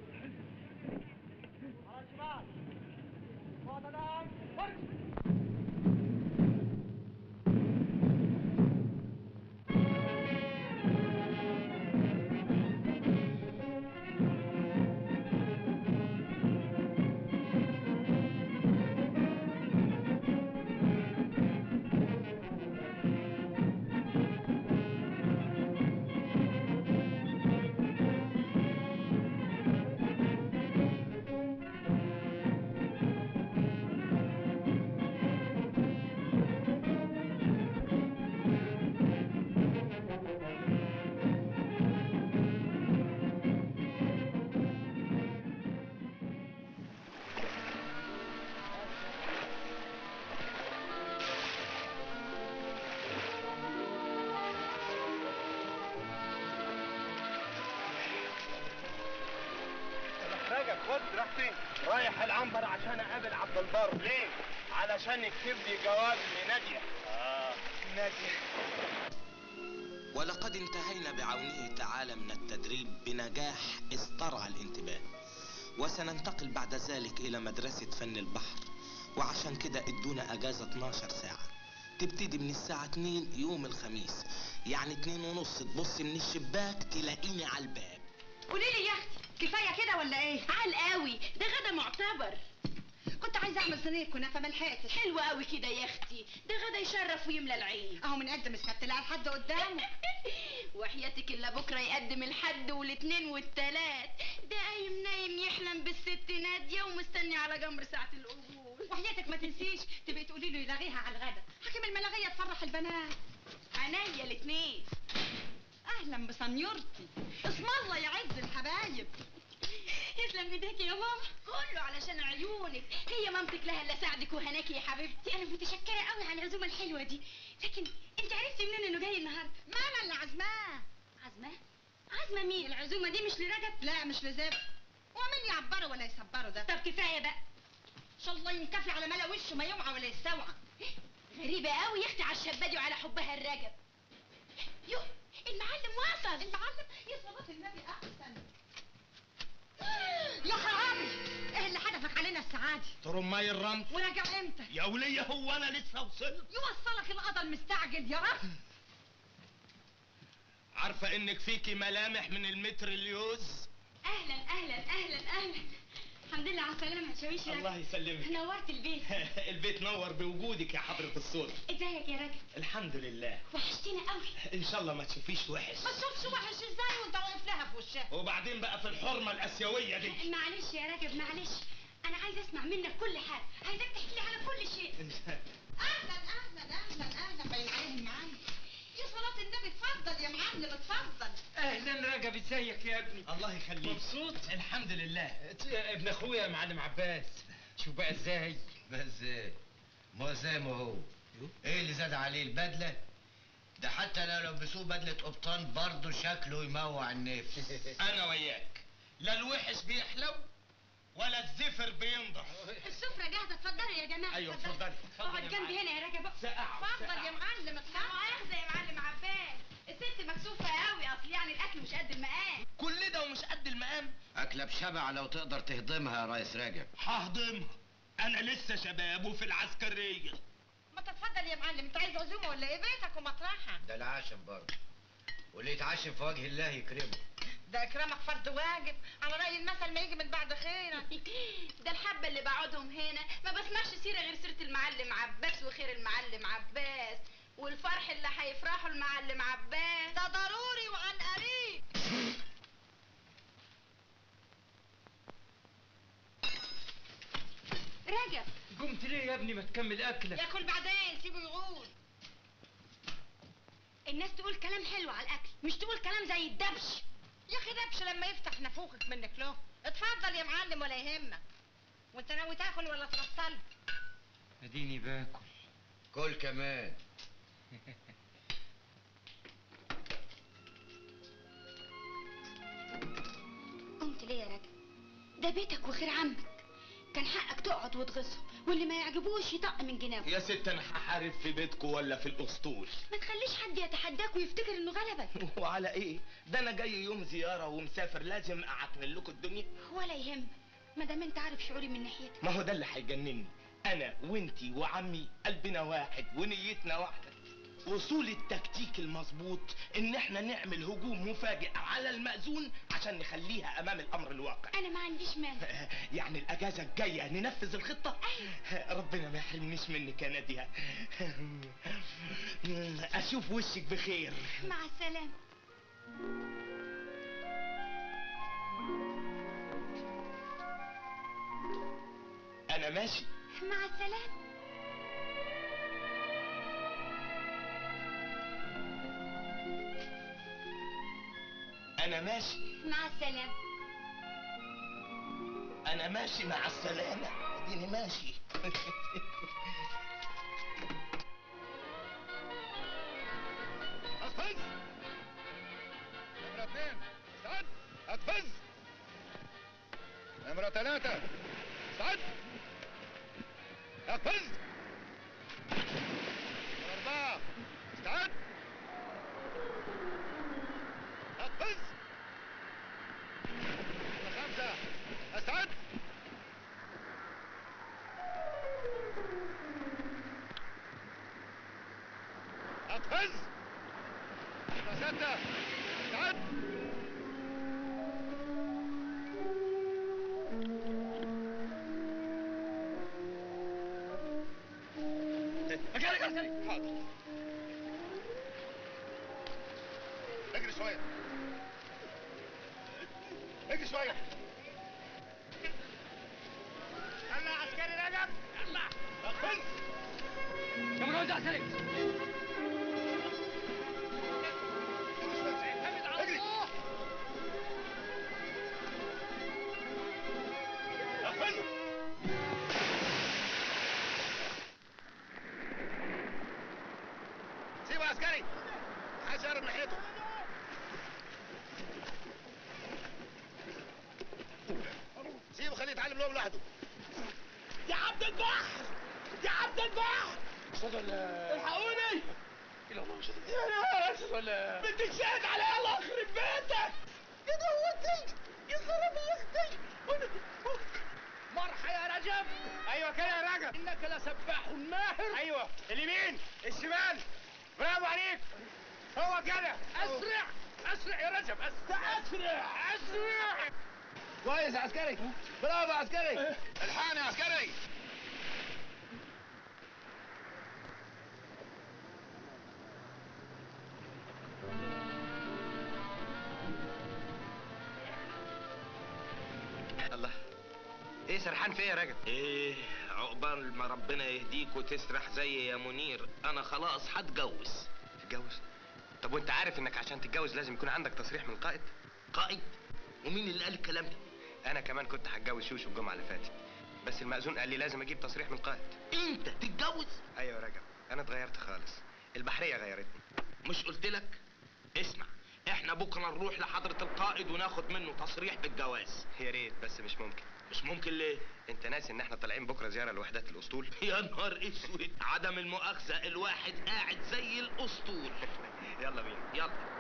على الشمال معتدل فرش محتاجك خد راح فين؟ رايح العنبر عشان اقابل عبد البر ليه؟ علشان يكتب لي جواب لنادية اه نادية ولقد انتهينا بعونه تعالى من التدريب بنجاح استرعى الانتباه وسننتقل بعد ذلك إلى مدرسة فن البحر وعشان كده ادونا أجازة 12 ساعة تبتدي من الساعة 2 يوم الخميس يعني 2 ونص تبص من الشباك تلاقيني على الباب قولي لي يا اختي كفايه كده ولا ايه عال قوي ده غدا معتبر كنت عايزه اعمل صينيه كنافه ما لحقتش حلو قوي كده يا اختي ده غدا يشرف ويملى العين اهو من قد مش هتلاقي لحد قدامه وحياتك الا بكره يقدم الحد والاثنين والتلات ده قايم نايم يحلم بالست ناديه ومستني على جمر ساعه القبول وحياتك ما تنسيش تبقي تقولي له يلغيها على الغدا حكم الملاغيه تفرح البنات عينيا الاثنين اهلا بسنيورتي اسم الله يعز الحبايب يسلم ايديك يا ماما كله علشان عيونك هي مامتك لها الا ساعدك وهناكي يا حبيبتي انا متشكره قوي على العزومه الحلوه دي لكن انت عرفتي منين انه جاي النهارده ما انا اللي عازماه عزماه عازمه مين العزومه دي مش لرجب لا مش لزاب ومين يعبره ولا يصبره ده طب كفايه بقى ان شاء الله ينكفي على ملا وشه ما يوعى ولا يستوعى غريبه قوي يا اختي على الشبادي وعلى حبها الرجب يو المعلم وصل المعلم يا صلاة النبي احسن يا خرابي ايه اللي حدفك علينا السعادة ترماي الرمل وراجع امتى يا ولية هو انا لسه وصلت يوصلك القضا المستعجل يا رب عارفة انك فيكي ملامح من المتر اليوز اهلا اهلا اهلا اهلا الحمد لله على السلامه يا شاويش يا الله رجب. يسلمك نورت البيت البيت نور بوجودك يا حضرة الصوت ازيك يا راجل الحمد لله وحشتنا قوي ان شاء الله ما تشوفيش وحش ما تشوفش وحش ازاي وانت واقف لها في وشها وبعدين بقى في الحرمة الاسيوية دي معلش يا راجب معلش انا عايزه اسمع منك كل حاجه عايزاك تحكي لي على كل شيء اهلا اهلا اهلا اهلا باين عليهم معانا يا صلاة النبي اتفضل يا معلم اتفضل اهلا رجب ازيك يا ابني الله يخليك مبسوط الحمد لله ابن اخويا يا معلم عباس شوف بقى ازاي بس ازاي ما هو زي ما هو ايه اللي زاد عليه البدله ده حتى لو لبسوه بدله قبطان برضه شكله يموع النفس انا وياك لا الوحش بيحلو ولا الزفر بينضح السفره جاهزه اتفضلوا يا جماعه ايوه اتفضلي اقعد جنبي هنا يا راجب اتفضل يا معلم اتفضل مؤاخذة يا معلم عباس الست مكسوفة قوي اصل يعني الاكل مش قد المقام كل ده ومش قد المقام اكله بشبع لو تقدر تهضمها يا ريس راجب ههضمها انا لسه شباب وفي العسكرية ما تتفضل يا معلم انت عايز عزومه ولا ايه بيتك ومطرحها ده العشم برضه واللي يتعشم في وجه الله يكرمه ده اكرامك فرض واجب على راي المثل ما يجي من بعد خيرك ده الحبة اللي بقعدهم هنا ما بسمعش سيرة غير سيرة المعلم عباس وخير المعلم عباس والفرح اللي هيفرحوا المعلم عباس ده ضروري وعن قريب راجب قمت ليه يا ابني ما تكمل اكلك ياكل بعدين سيبه يقول الناس تقول كلام حلو على الاكل مش تقول كلام زي الدبش يا اخي دبش لما يفتح نافوخك منك له اتفضل يا معلم ولا يهمك وانت ناوي تاكل ولا تفصل اديني باكل كل كمان قمت ليه يا راجل ده بيتك وخير عمك كان حقك تقعد وتغصه واللي ما يعجبوش يطق من جنابه يا ست انا هحارب في بيتكم ولا في الاسطول ما تخليش حد يتحداك ويفتكر انه غلبك وعلى ايه ده انا جاي يوم زيارة ومسافر لازم اعتمل لكم الدنيا ولا يهمك ما دام انت عارف شعوري من ناحيتك ما هو ده اللي هيجنني انا وانتي وعمي قلبنا واحد ونيتنا واحده وصول التكتيك المظبوط ان احنا نعمل هجوم مفاجئ على المأذون عشان نخليها امام الامر الواقع انا ما عنديش مانع يعني الاجازه الجايه ننفذ الخطه ربنا ما يحرمنيش منك يا ناديه اشوف وشك بخير مع السلامه انا ماشي مع السلامه انا ماشي مع السلامه انا ماشي مع السلامه اديني ماشي أقفز نمرة اثنين استعد أقفز نمرة ثلاثة استعد أقفز نمرة أربعة استعد أقفز نمرة خمسة استعد أقفز نمرة ستة استعد مكانك عسكري حاضر اجري شوية اجري شوية يلا يا عسكري رجب يلا اقفز يا مجوز عسكري اجري اقفز سيبه يا عسكري محدش يقرب ناحيته يتكلم لهم لوحده يا عبد البحر يا عبد البحر اشهد ولا الحقوني الى الله اشهد يا نهار اسود ولا بدك شاهد علي الله يخرب بيتك يا دوتي يا خرب اختي مرحى يا رجب ايوه كده يا رجب انك لسباح ماهر ايوه اليمين الشمال برافو عليك هو كده اسرع اسرع يا رجب اسرع اسرع اسرع كويس يا عسكري برافو يا عسكري الحقني يا عسكري الله ايه سرحان في ايه يا راجل ايه عقبال ما ربنا يهديك وتسرح زي يا منير انا خلاص هتجوز تتجوز طب وانت عارف انك عشان تتجوز لازم يكون عندك تصريح من القائد قائد ومين اللي قال الكلام ده انا كمان كنت هتجوز شوشو الجمعه اللي فاتت بس المأذون قال لي لازم اجيب تصريح من القائد انت تتجوز ايوه يا رجب انا اتغيرت خالص البحريه غيرتني مش قلت لك اسمع احنا بكره نروح لحضره القائد وناخد منه تصريح بالجواز يا ريت بس مش ممكن مش ممكن ليه انت ناسي ان احنا طالعين بكره زياره لوحدات الاسطول يا نهار اسود عدم المؤاخذه الواحد قاعد زي الاسطول يلا بينا يلا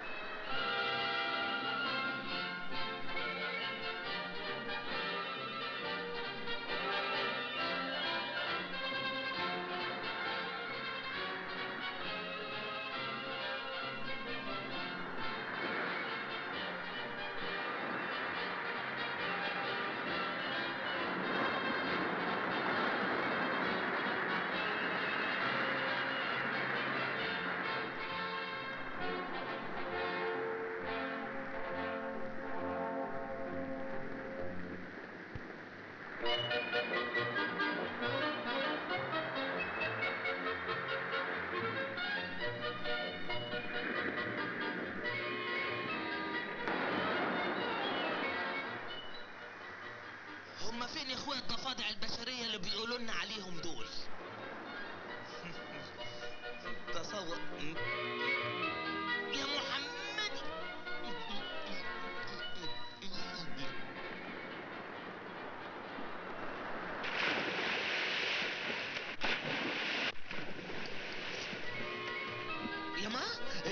هما فين يا اخويا الضفادع البشريه اللي بيقولوا لنا عليهم دول تصور يا محمد يا ما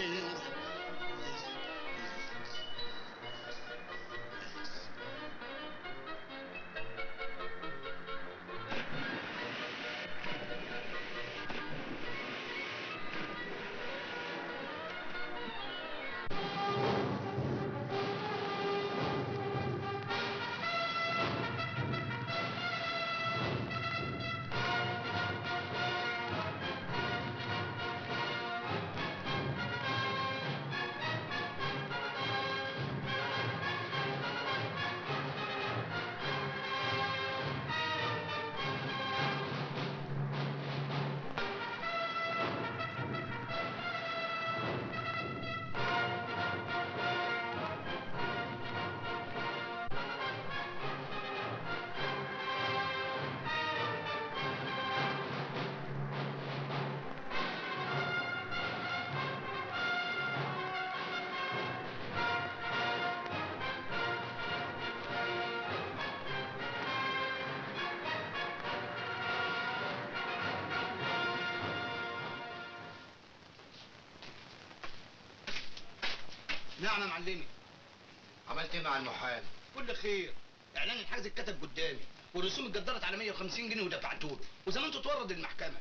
نعم يا معلمي عملت ايه مع المحامي كل خير اعلان الحجز اتكتب قدامي والرسوم اتقدرت على 150 جنيه ودفعته له وزمان تتورد المحكمه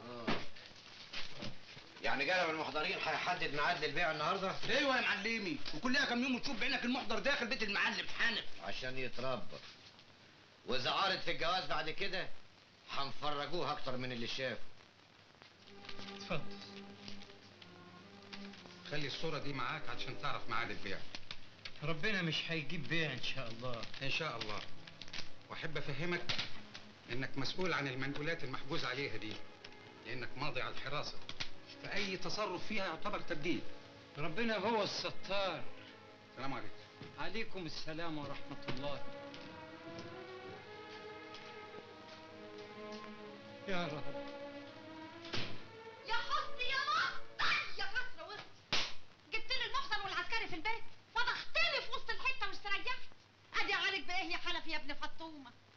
يعني جانب المحضرين هيحدد ميعاد للبيع النهارده ايوه يا معلمي وكلها كام يوم وتشوف بعينك المحضر داخل بيت المعلم حنف عشان يتربى واذا عارض في الجواز بعد كده هنفرجوه اكتر من اللي شافه اتفضل خلي الصورة دي معاك عشان تعرف ميعاد البيع ربنا مش هيجيب بيع ان شاء الله ان شاء الله واحب افهمك انك مسؤول عن المنقولات المحجوز عليها دي لانك ماضي على الحراسة فاي تصرف فيها يعتبر تبديل ربنا هو الستار السلام عليكم عليكم السلام ورحمة الله يا رب يا حسني يا مقطع يا كسر وسط جبت لي المحسن والعسكري في البيت فضحتني في وسط الحته واستريحت ادي عليك بايه يا حنفي يا ابن فطومه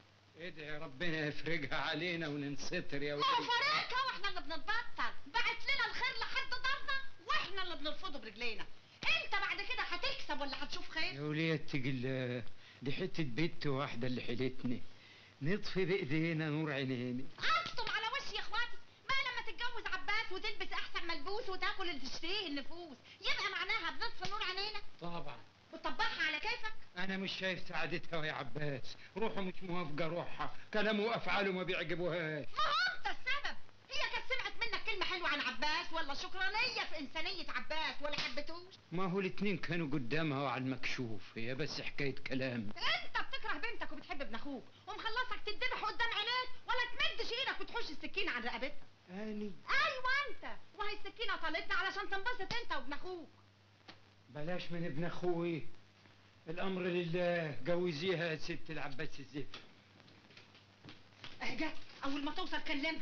ادعي ربنا يفرجها علينا وننستر يا ما هو ولدي فريقها واحنا اللي بنتبطل بعت لنا الخير لحد دارنا واحنا اللي بنرفضه برجلينا انت بعد كده هتكسب ولا هتشوف خير يا ولية الله دي حتة بنت واحدة اللي حيلتني نطفي بإيدينا نور عينينا اقسم على وشي يا اخواتي ما لما تتجوز عباس وتلبس احسن ملبوس وتاكل اللي تشتهيه النفوس يبقى معناها بنطفي نور عينينا طبعا وتطبقها على كيفك أنا مش شايف سعادتها يا عباس روحه مش موافقة روحها كلامه وأفعاله ما بيعجبوهاش ما هو انت السبب هي كانت سمعت منك كلمه حلوه عن عباس ولا شكرانيه في انسانيه عباس ولا حبتوش ما هو الاتنين كانوا قدامها وعلى المكشوف هي بس حكاية كلام انت بتكره بنتك وبتحب ابن اخوك ومخلصك تتذبح قدام عينيك ولا تمدش ايدك وتحوش السكينه عن رقبتها أني ايوه انت وهي السكينه طالتنا علشان تنبسط انت وابن اخوك بلاش من ابن أخوي الأمر لله جوزيها يا ست العباس الزفت اه جت اول ما توصل كلمها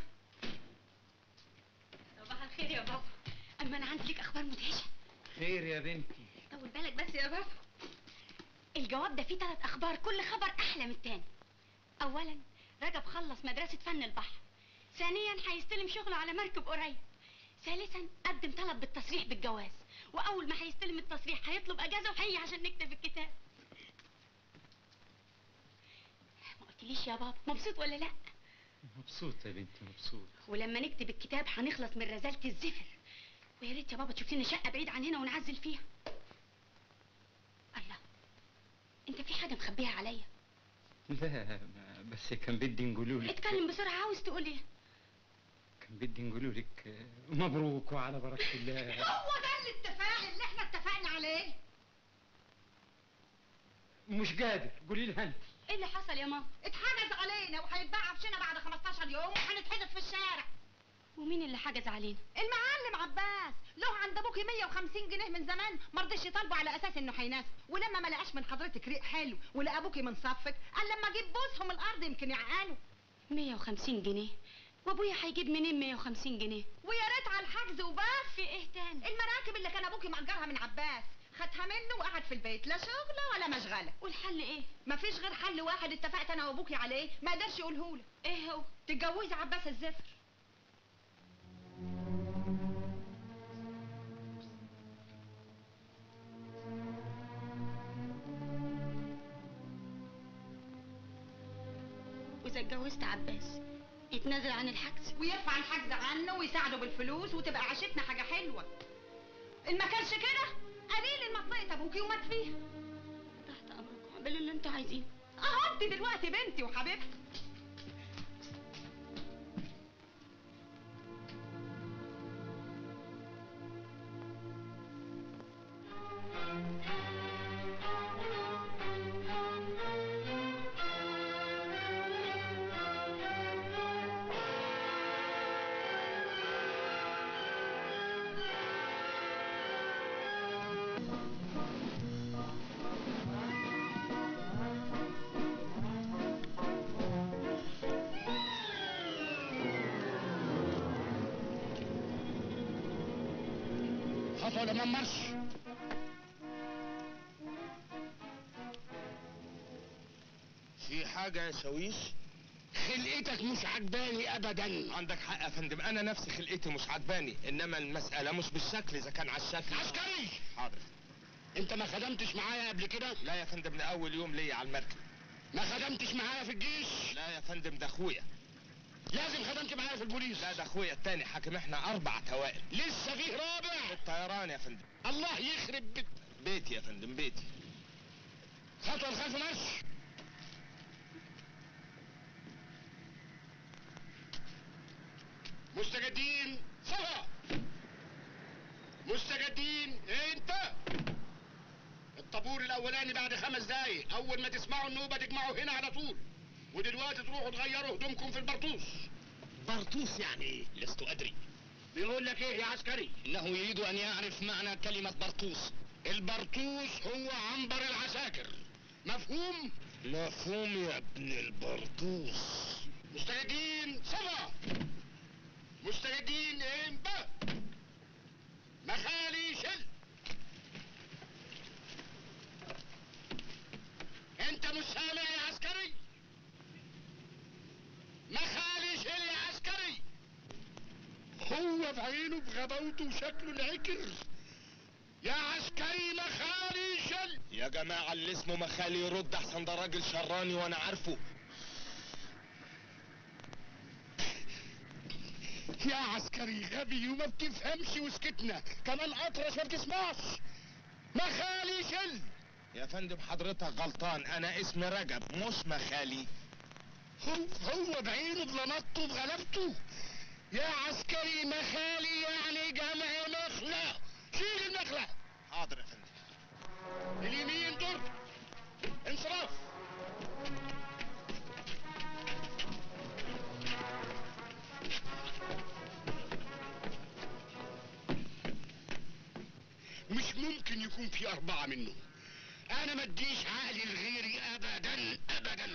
صباح الخير يا بابا اما انا عندي ليك اخبار مدهشه خير يا بنتي طول بالك بس يا بابا الجواب ده فيه ثلاث اخبار كل خبر احلى من التاني اولا رجب خلص مدرسه فن البحر ثانيا هيستلم شغله على مركب قريب ثالثا قدم طلب بالتصريح بالجواز واول ما هيستلم التصريح هيطلب اجازه وهيجي عشان نكتب الكتاب ما قلتليش يا بابا مبسوط ولا لا مبسوط يا بنتي مبسوط ولما نكتب الكتاب هنخلص من رزالة الزفر ويا ريت يا بابا تشوف لنا شقة بعيد عن هنا ونعزل فيها الله انت في حاجة مخبيها عليا لا ما بس كان بدي نقولوا لك اتكلم بسرعة عاوز تقول ايه كان بدي نقولوا لك مبروك وعلى بركة الله هو ده الاتفاق اللي احنا اتفقنا عليه مش قادر قولي لها انت ايه اللي حصل يا ماما اتحجز علينا وهيتباع عفشنا بعد 15 يوم وهنتحدث في الشارع ومين اللي حجز علينا المعلم عباس له عند ابوكي 150 جنيه من زمان ما رضيش يطالبه على اساس انه هيناسب ولما ما لقاش من حضرتك ريق حلو ولقى ابوكي من صفك قال لما اجيب بوسهم الارض يمكن يعقلوا 150 جنيه وابويا هيجيب منين 150 جنيه ويا ريت على الحجز وبس في ايه تاني المراكب اللي كان ابوكي مأجرها من عباس خدها منه وقعد في البيت لا شغله ولا مشغله والحل ايه مفيش غير حل واحد اتفقت انا وابوكي عليه ما قدرش يقولهولك ايه هو تتجوزي عباس الزفر واذا اتجوزت عباس يتنازل عن الحجز ويرفع الحجز عنه ويساعده بالفلوس وتبقى عيشتنا حاجه حلوه ان ما كانش كده قليل المطلقه ابوكي ومات فيها تحت امركم اعملوا اللي انتوا عايزينه اهو انت دلوقتي بنتي وحبيبتي خطوة لمن مرش في حاجة يا شاويش خلقتك مش عجباني ابدا عندك حق يا فندم انا نفسي خلقتي مش عجباني انما المسألة مش بالشكل اذا كان على الشكل عسكري حاضر انت ما خدمتش معايا قبل كده لا يا فندم ده اول يوم ليا على المركب ما خدمتش معايا في الجيش لا يا فندم ده اخويا لازم خدمت معايا في البوليس لا ده اخويا التاني حاكم احنا اربع توائم لسه فيه رابع الطيران يا فندم الله يخرب بيت بيتي يا فندم بيتي خطوة لخلف مرش مستجدين صفا مستجدين انت الطابور الاولاني بعد خمس دقايق اول ما تسمعوا النوبه تجمعوا هنا على طول ودلوقتي تروحوا تغيروا هدومكم في البرطوس برطوس يعني ايه؟ لست ادري بيقول لك ايه يا عسكري انه يريد ان يعرف معنى كلمة برطوس البرطوس هو عنبر العساكر مفهوم مفهوم يا ابن البرطوس مستجدين صفا مستجدين امبا مخالي شل انت مش سامع يا عسكري هو بعينه بغباوته وشكله العكر يا عسكري مخالي شل يا جماعة اللي اسمه مخالي يرد احسن ده راجل شراني وانا عارفه يا عسكري غبي وما بتفهمش وسكتنا كمان اطرش ما بتسمعش مخالي شل يا فندم حضرتك غلطان انا اسمي رجب مش مخالي هو هو بعينه بلمطه بغلبته يا عسكري مخالي يعني جمع مخلة شيل المخلة حاضر يا فندم اليمين دور انصراف مش ممكن يكون في أربعة منه أنا ما اديش عقلي لغيري أبدا أبدا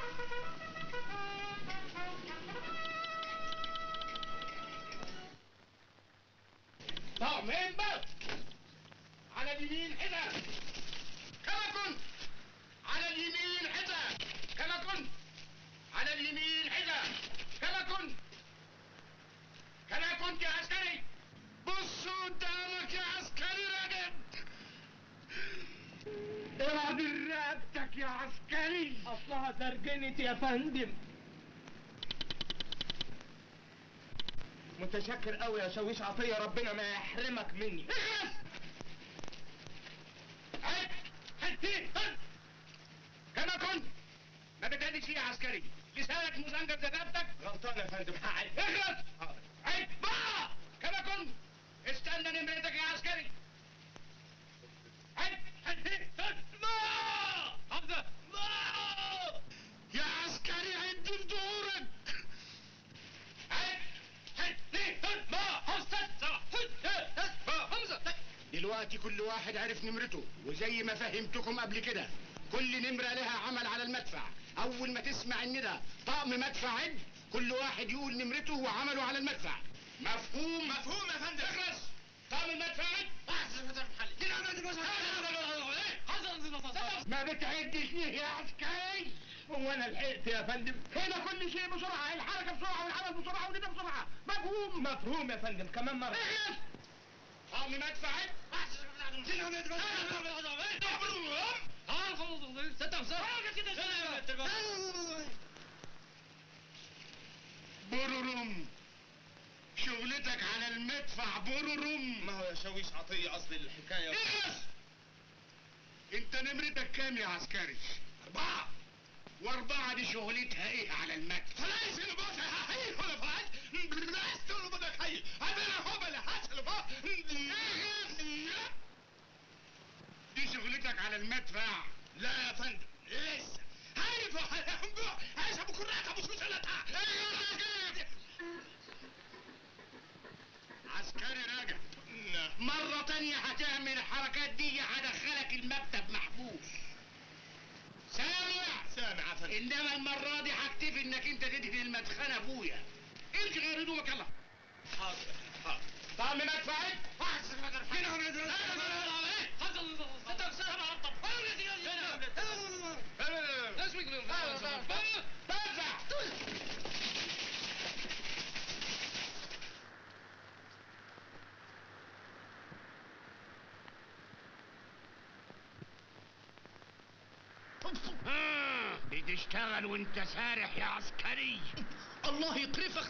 طعمين بس على اليمين حذاء كما كنت على اليمين حذاء كما كنت على اليمين حذاء كما كنت كما كنت يا عسكري بص قدامك يا عسكري راجل اعدل رقبتك يا عسكري اصلها ترجنت يا فندم متشكر قوي يا شويش عطية ربنا ما يحرمك مني اخلص هات هاتين هات كما كنت ما بتهدش يا عسكري لسانك مزنجر زي رقبتك غلطان يا فندم حقك اخلص عيب بقى كما كنت استنى نمرتك يا عسكري عيب هاتين هات ما حمزة ما يا عسكري عد في دورك عيب هاتين هات ما حمزة حمزة دلوقتي كل واحد عرف نمرته وزي ما فهمتكم قبل كده كل نمرة لها عمل على المدفع أول ما تسمع الندى طقم مدفع عد كل واحد يقول نمرته وعمله على المدفع مفهوم مفهوم يا فندم اخلص طقم المدفع عد ما بتعدش ليه يا عسكري هو انا لحقت يا فندم هنا كل شيء بسرعة الحركة بسرعة والعمل بسرعة والندى بسرعة مفهوم مفهوم يا فندم كمان مرة اخلص طقم مدفع عد بررم شغلتك على المدفع بررم ما هو يا شويش عطية اصل الحكاية اخلص انت نمرتك كام يا عسكري اربعة واربعة دي شغلتها ايه على المدفع فلايس اللي بقى هي ولا فاعل بلاست اللي بدك هي انا هو بلا حاجة بقى دي شغلتك على المدفع لا يا فندم لسه هاي فاهم بقى عايز ابو كراكه مش مسلتها عسكري راجع مرة تانية هتعمل الحركات دي هدخلك المكتب محبوس سامع سامع يا فندم انما المرة دي هكتفي انك انت تدهن المدخنة ابويا امشي غير هدومك يلا حاضر حاضر طعم مدفعك بتشتغل وانت سارح يا عسكري الله يقرفك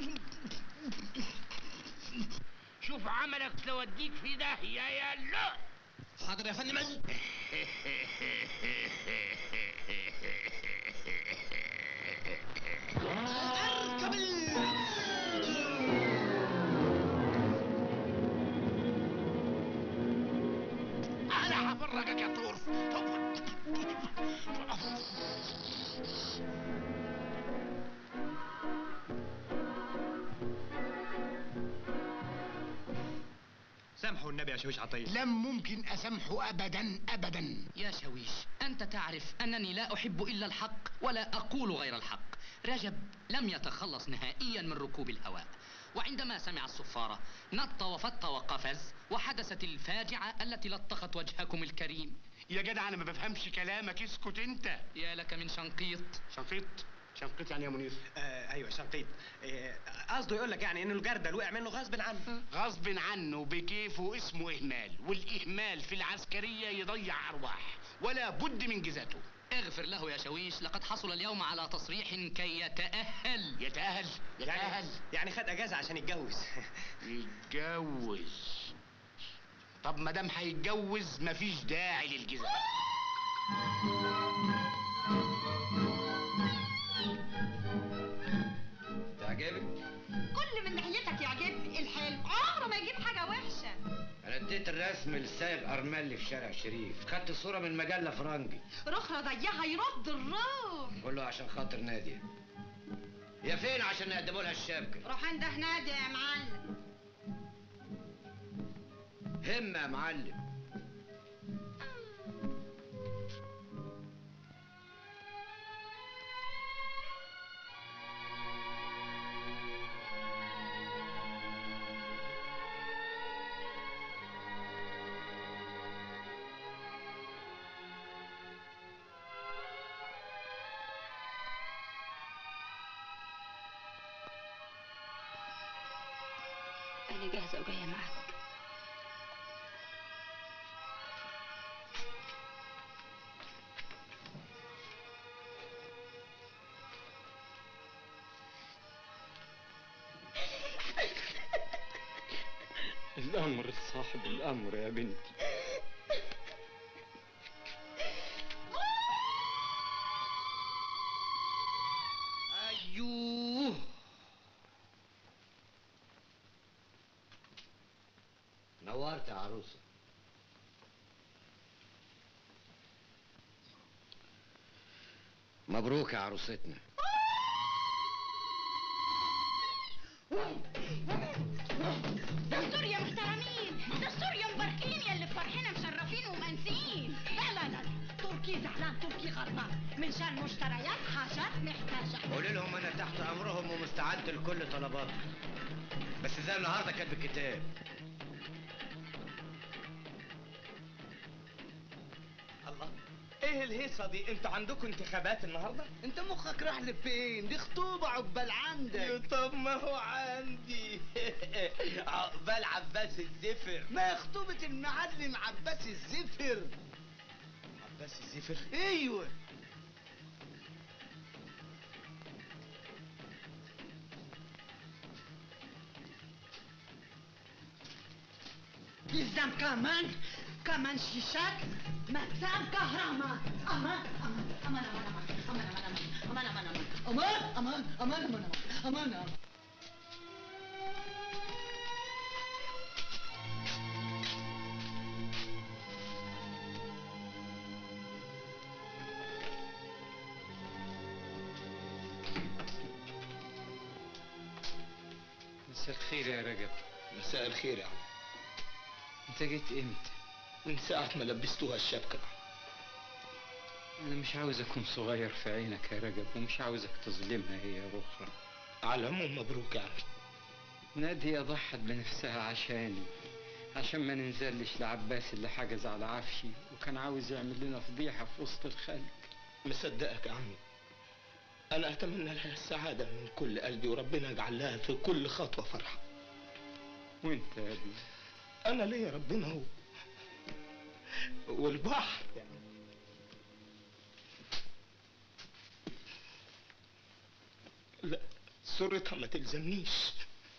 شوف عملك توديك في داهية يا لا حاضر يا فندم انا هفرجك يا طور سامحوا النبي يا شويش عطية لم ممكن اسامحه ابدا ابدا يا شويش أنت تعرف أنني لا أحب إلا الحق ولا أقول غير الحق رجب لم يتخلص نهائيا من ركوب الهواء وعندما سمع الصفارة نط وفط وقفز وحدثت الفاجعة التي لطخت وجهكم الكريم يا جدع انا ما بفهمش كلامك اسكت انت يا لك من شنقيط شنقيط شنقيط يعني يا منير آه ايوه شنقيط آه قصده يقول لك يعني انه الجردل وقع منه غصب عنه غصب عنه بكيفه اسمه اهمال والاهمال في العسكريه يضيع ارواح ولا بد من جزاته اغفر له يا شويش لقد حصل اليوم على تصريح كي يتأهل يتأهل يعني يعني خد اجازه عشان يتجوز يتجوز طب ما دام هيتجوز مفيش داعي للجزاء تعجبك كل من ناحيتك يعجبني الحلو عمره ما يجيب حاجه وحشه انا اديت الرسم للسايق ارملي في شارع شريف خدت صوره من مجله فرنجي رخرة ضيعها يرد الروح كله عشان خاطر ناديه يا فين عشان نقدموا لها الشبكه روح انده نادي يا معلم همه يا معلم أنا جاهزة وجاية معاك الأمر صاحب الأمر يا بنتي ايوه نورت يا عروسه مبروك يا عروستنا دستور يا محترمين دستور يا مباركين يا اللي فرحنا مشرفين ومنسيين لا لا لا تركي زعلان تركي غضبان من شان مشتريات حاجات محتاجة قول لهم انا تحت امرهم ومستعد لكل طلباتهم بس زي النهارده كان بالكتاب الله ايه الهيصه دي انتوا عندكم انتخابات النهارده انت مخك راح لفين دي خطوبه عقبال عندك طب ما هو عندي عقبال عباس الزفر ما خطوبه المعلم عباس الزفر عباس الزفر ايوه يلزم كمان كمان شيشات مكتب كهرباء امان امان امان امان امان امان امان امان امان امان امان امان امان امان مساء الخير يا رجب مساء الخير يا عم انت جيت امتى من ساعة ما لبستوها الشبكة انا مش عاوز اكون صغير في عينك يا رجب ومش عاوزك تظلمها هي اخرى على العموم مبروك يا عم نادية ضحت بنفسها عشاني عشان ما ننزلش لعباس اللي حجز على عفشي وكان عاوز يعمل لنا فضيحة في وسط الخلق مصدقك يا عمي انا اتمنى لها السعادة من كل قلبي وربنا يجعل لها في كل خطوة فرحة وانت يا ابني انا ليا ربنا هو والبحر لا صورتها ما تلزمنيش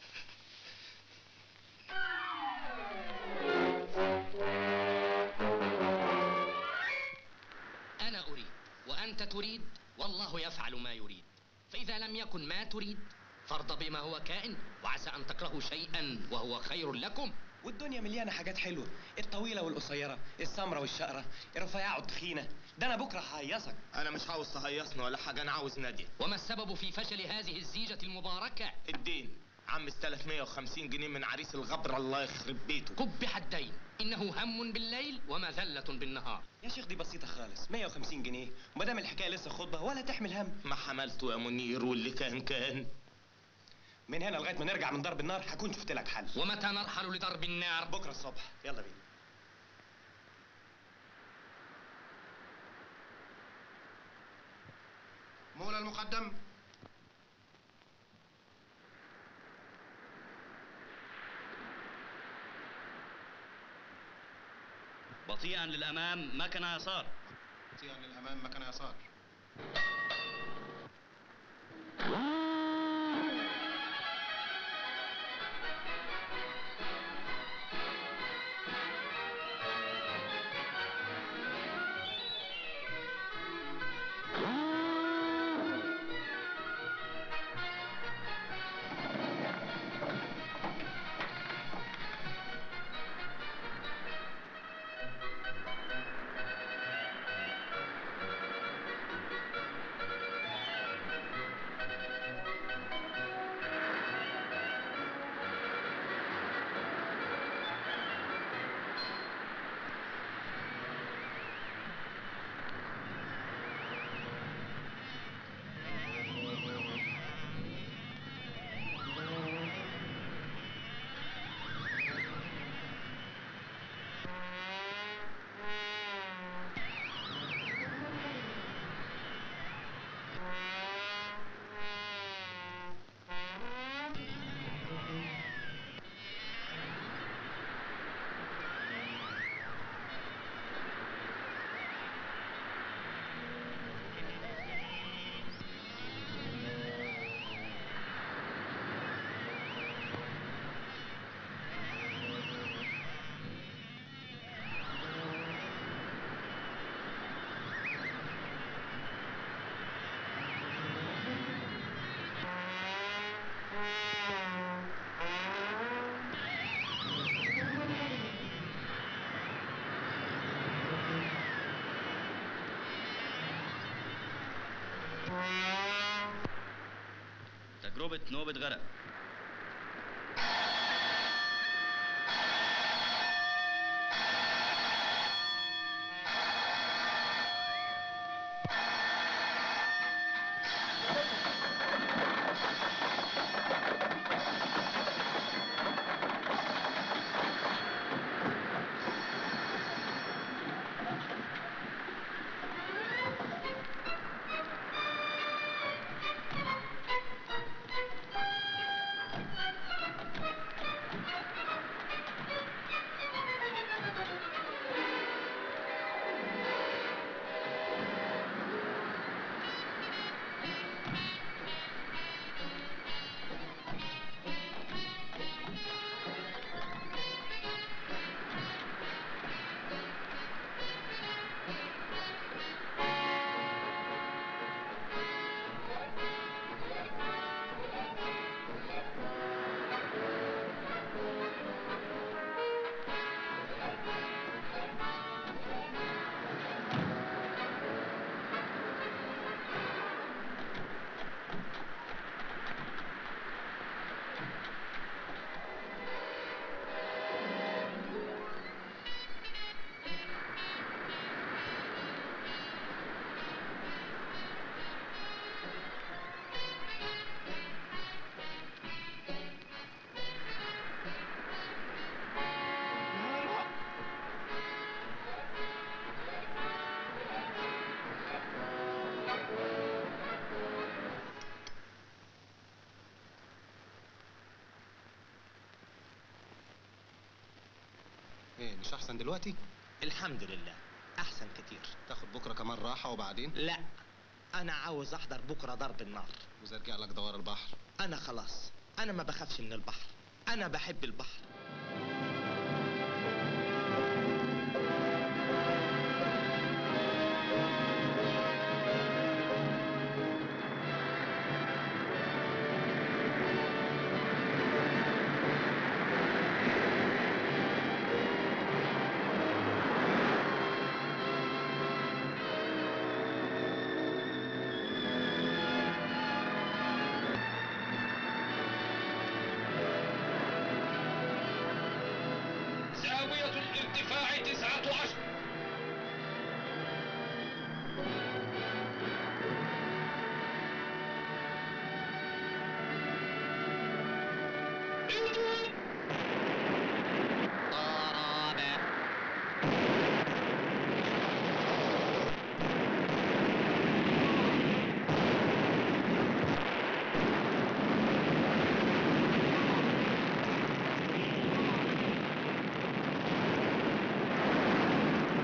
أنا أريد وأنت تريد والله يفعل ما يريد فإذا لم يكن ما تريد فارض بما هو كائن وعسى أن تكرهوا شيئا وهو خير لكم والدنيا مليانه حاجات حلوه الطويله والقصيره السمره والشقره الرفيعه والتخينه ده انا بكره ههيصك انا مش عاوز تهيصني ولا حاجة انا عاوز نادية وما السبب في فشل هذه الزيجة المباركة الدين عم استلف 150 جنيه من عريس الغبر الله يخرب بيته قبح الدين إنه هم بالليل ومذلة بالنهار يا شيخ دي بسيطه خالص 150 جنيه وما دام الحكايه لسه خطبه ولا تحمل هم ما حملته يا منير واللي كان كان من هنا لغايه ما نرجع من ضرب النار هكون شفت لك حل ومتى نرحل لضرب النار بكره الصبح يلا بينا مولى المقدم بطيئا للأمام مكنة يسار بطيئا للامام مكان يسار تجربة نوبة غرق ايه مش احسن دلوقتي الحمد لله احسن كتير تاخد بكره كمان راحه وبعدين لا انا عاوز احضر بكره ضرب النار واذا رجع لك دوار البحر انا خلاص انا ما بخافش من البحر انا بحب البحر زاوية الارتفاع تسعة عشر Thank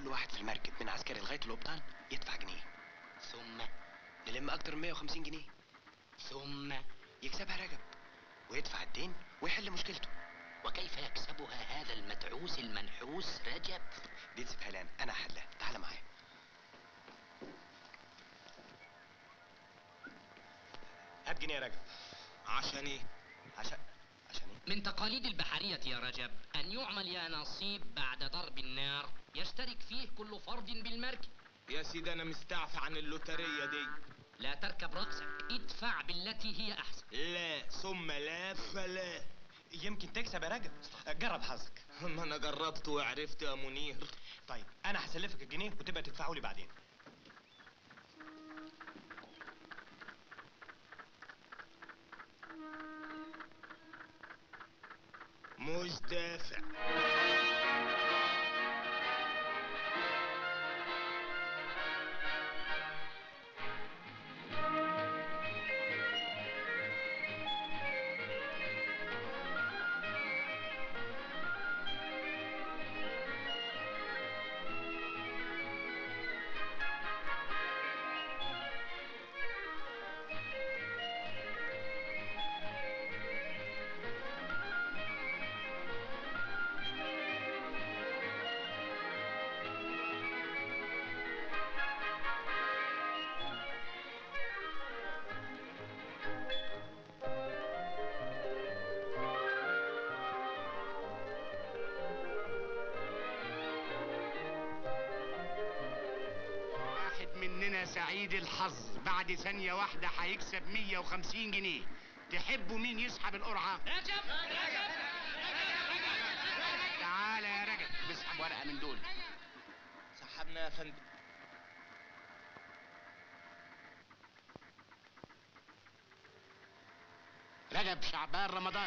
كل واحد في المركب من عسكري لغايه القبطان يدفع جنيه ثم نلم اكتر من 150 جنيه ثم يكسبها رجب ويدفع الدين ويحل مشكلته وكيف يكسبها هذا المدعوس المنحوس رجب دي تسيبها لي انا انا هحلها تعال معايا هات جنيه يا رجب عشان ايه عشان عشان ايه من تقاليد البحرية يا رجب أن يعمل يا نصيب بعد ضرب النار يشترك فيه كل فرد بالمركب يا سيدي انا مستعفى عن اللوتريه دي لا تركب رأسك ادفع بالتي هي أحسن لا ثم لا فلا يمكن تكسب يا رجب جرب حظك ما انا جربت وعرفت يا منير طيب انا هسلفك الجنيه وتبقى تدفعه لي بعدين مش دافع واحد مننا سعيد الحظ بعد ثانية واحدة هيكسب 150 جنيه تحبوا مين يسحب القرعة؟ رجب تعالى يا رجب اسحب ورقة من دول سحبنا يا فندم رجب شعبان رمضان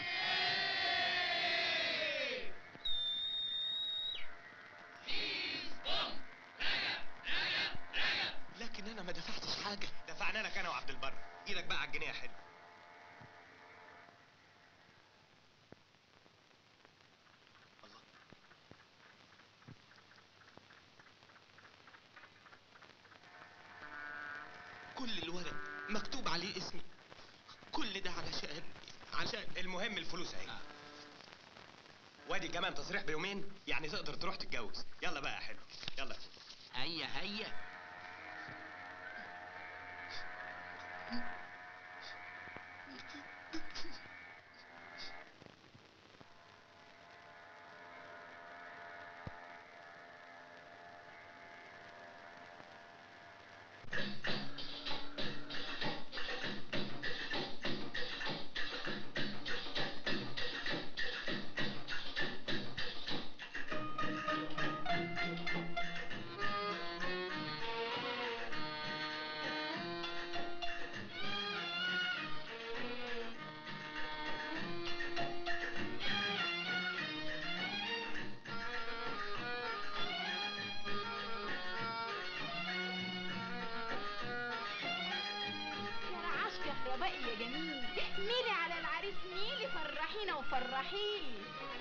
لكن انا ما دفعتش حاجه دفعنا لك انا وعبد البر ايدك بقى على الجنيه يا حلو كل الورق مكتوب عليه اسمي كل ده علشان عشان المهم الفلوس اهي وادي كمان تصريح بيومين يعني تقدر تروح تتجوز يلا بقى يا حلو يلا هيا هيا يا رعاش كهربائي يا جميل ميلي على العريس ميلي فرحينا وفرحيه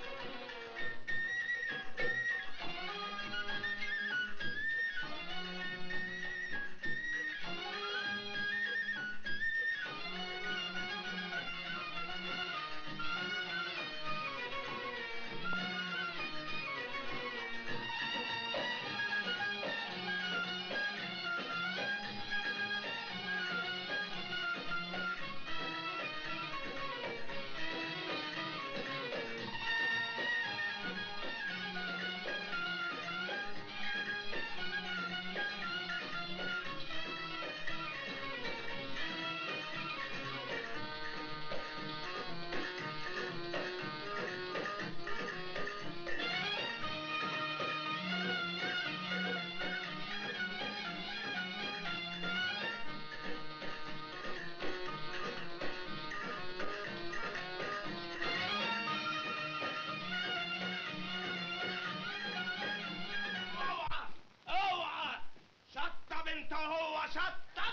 اوعى اوعى شطب انت هو شطب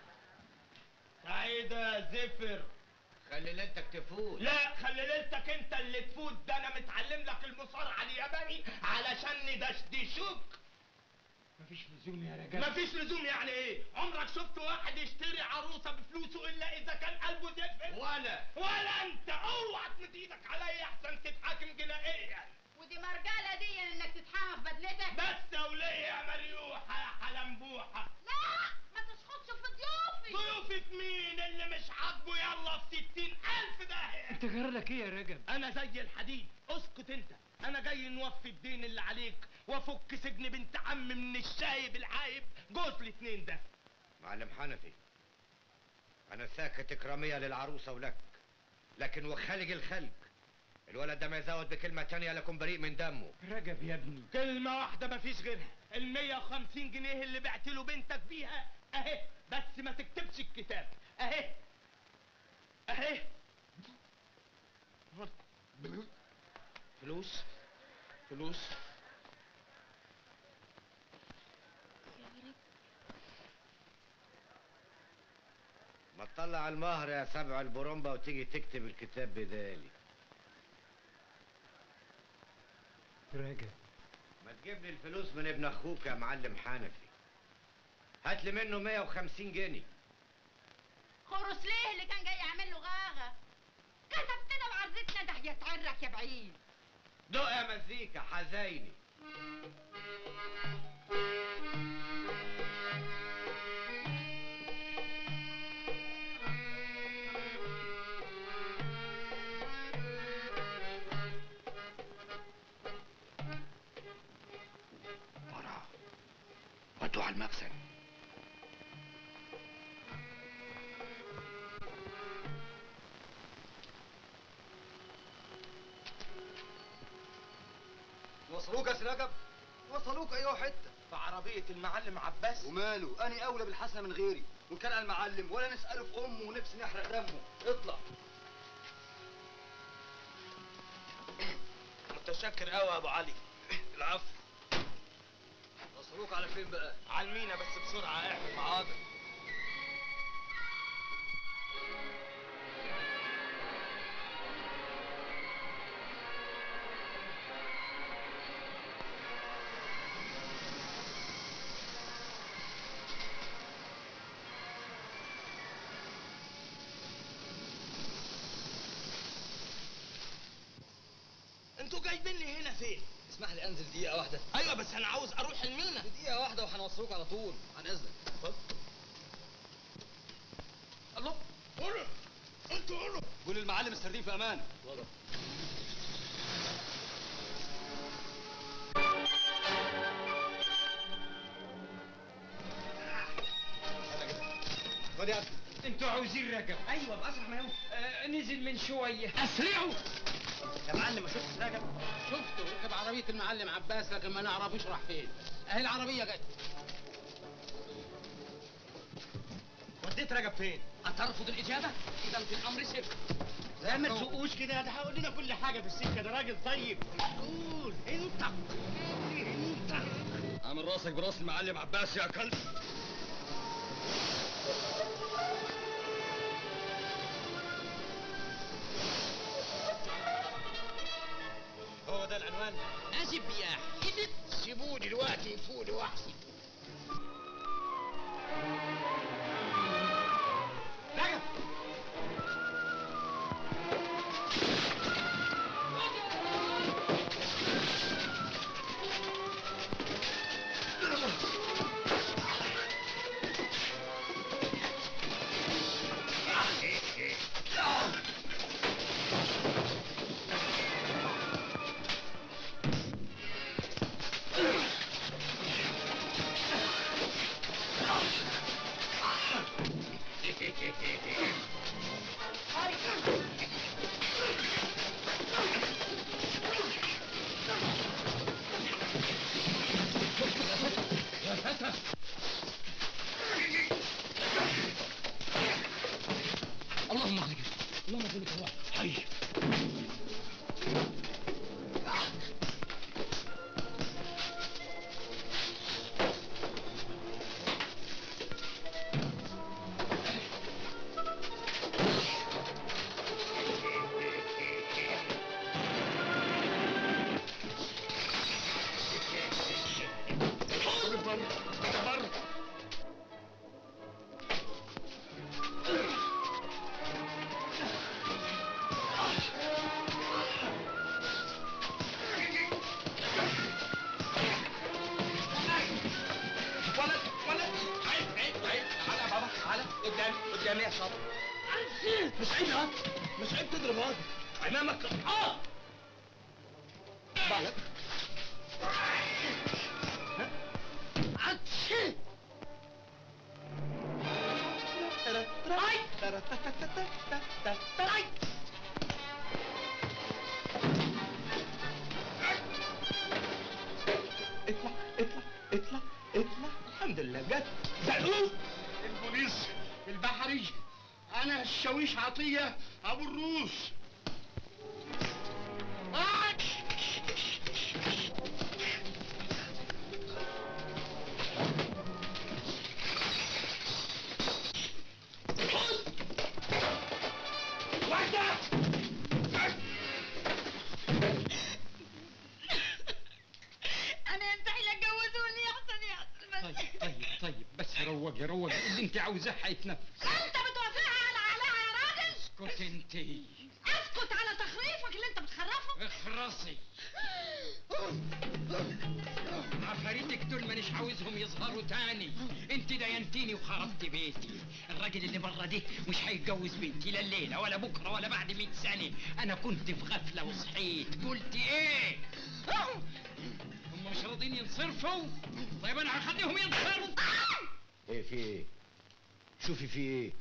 سعيدة زفر خلي ليلتك تفوت لا خلي ليلتك انت اللي تفوت ده انا متعلم لك المصارعه الياباني علشان ندشدشوك مفيش لزوم يا رجب مفيش لزوم يعني ايه عمرك شفت واحد يشتري عروسه بفلوسه الا اذا كان قلبه زفر ولا ولا انت اوعى تمد ايدك عليا احسن تتحاكم جنائيا ودي مرجالة دي انك تتحمى في بدلتك بس يا وليه يا مريوحه يا حلمبوحه لا ما تسخطش في ضيوفي ضيوفة مين اللي مش عاجبه يلا في ستين ألف داهية انت جرى لك ايه يا رجب أنا زي الحديد اسكت أنت أنا جاي نوفي الدين اللي عليك وأفك سجن بنت عم من الشايب العايب جوز الاتنين ده معلم حنفي انا ساكت اكراميه للعروسه ولك لكن وخالق الخلق الولد ده ما يزود بكلمه تانية لكم بريء من دمه رجب يا ابني كلمة واحدة مفيش غيرها ال 150 جنيه اللي بعت له بنتك بيها أهي بس ما تكتبش الكتاب أهي أهي فلوس فلوس ما تطلع المهر يا سبع البرومبا وتيجي تكتب الكتاب بدالي رجب ما تجيب لي الفلوس من ابن اخوك يا معلم حنفي هات لي منه 150 جنيه خرس ليه اللي كان جاي يعمل له غاغة كتبتنا بعرضتنا ده يتعرك يا بعيد دق يا مزيكا حزيني ودوا على المخزن وصلوك يا سراجب وصلوك ايوه حته في عربية المعلم عباس وماله اني اولى بالحسنه من غيري وان كان على المعلم ولا نساله في امه ونفسي نحرق دمه اطلع متشكر قوي يا ابو علي العفو وصلوك على فين بقى على المينا بس بسرعة اعمل معاضر انتوا جايبيني هنا فين؟ اسمح لي انزل دقيقه واحده ايوه بس انا عاوز اروح المينا دقيقه واحده وهنوصلوك على طول عن اذنك الله قولوا انتوا قولوا قول المعلم السردين في امان خد يا انتوا عاوزين رجب ايوه باسرع ما يمكن آه نزل من شويه اسرعوا يا معلم ما شفتش رجب شفته ركب عربية المعلم عباس لكن ما نعرفوش راح فين اهي العربية جت وديت رجب فين هترفض الإجابة؟ إذا في الأمر سر لا ما تسوقوش كده ده هقول لنا كل حاجة في السكة ده راجل طيب قول انت انت عامل راسك براس المعلم عباس يا كلب هو ده العنوان أجب يا حدب سيبوه دلوقتي يفوق لوحدي رجب تعالى قدامي قدامي يا صبري مش عيب يا واد. مش عيب تضرب واد عمامك اه بالك عطشي اطلع اطلع اطلع اطلع الحمد لله جت زقوق البوليس البحري انا الشاويش عطيه ابو الروس واحدة انا ينتهي لك جوزوني احسن يا احسن طيب طيب طيب بس روقي روقي اللي انت عاوزاه هيتنفذ انت بتوافقها على عليها يا راجل اسكت انت اسكت على تخريفك اللي انت بتخرفه اخرسي عفاريتك دول مانيش عاوزهم يظهروا تاني انت دينتيني وخربت بيتي الراجل اللي بره ده مش هيتجوز بنتي لا الليله ولا بكره ولا بعد 100 سنه انا كنت في غفله وصحيت قلت ايه هم مش راضيين ينصرفوا طيب انا هخليهم ينصرفوا ايه في ايه شوفي في ايه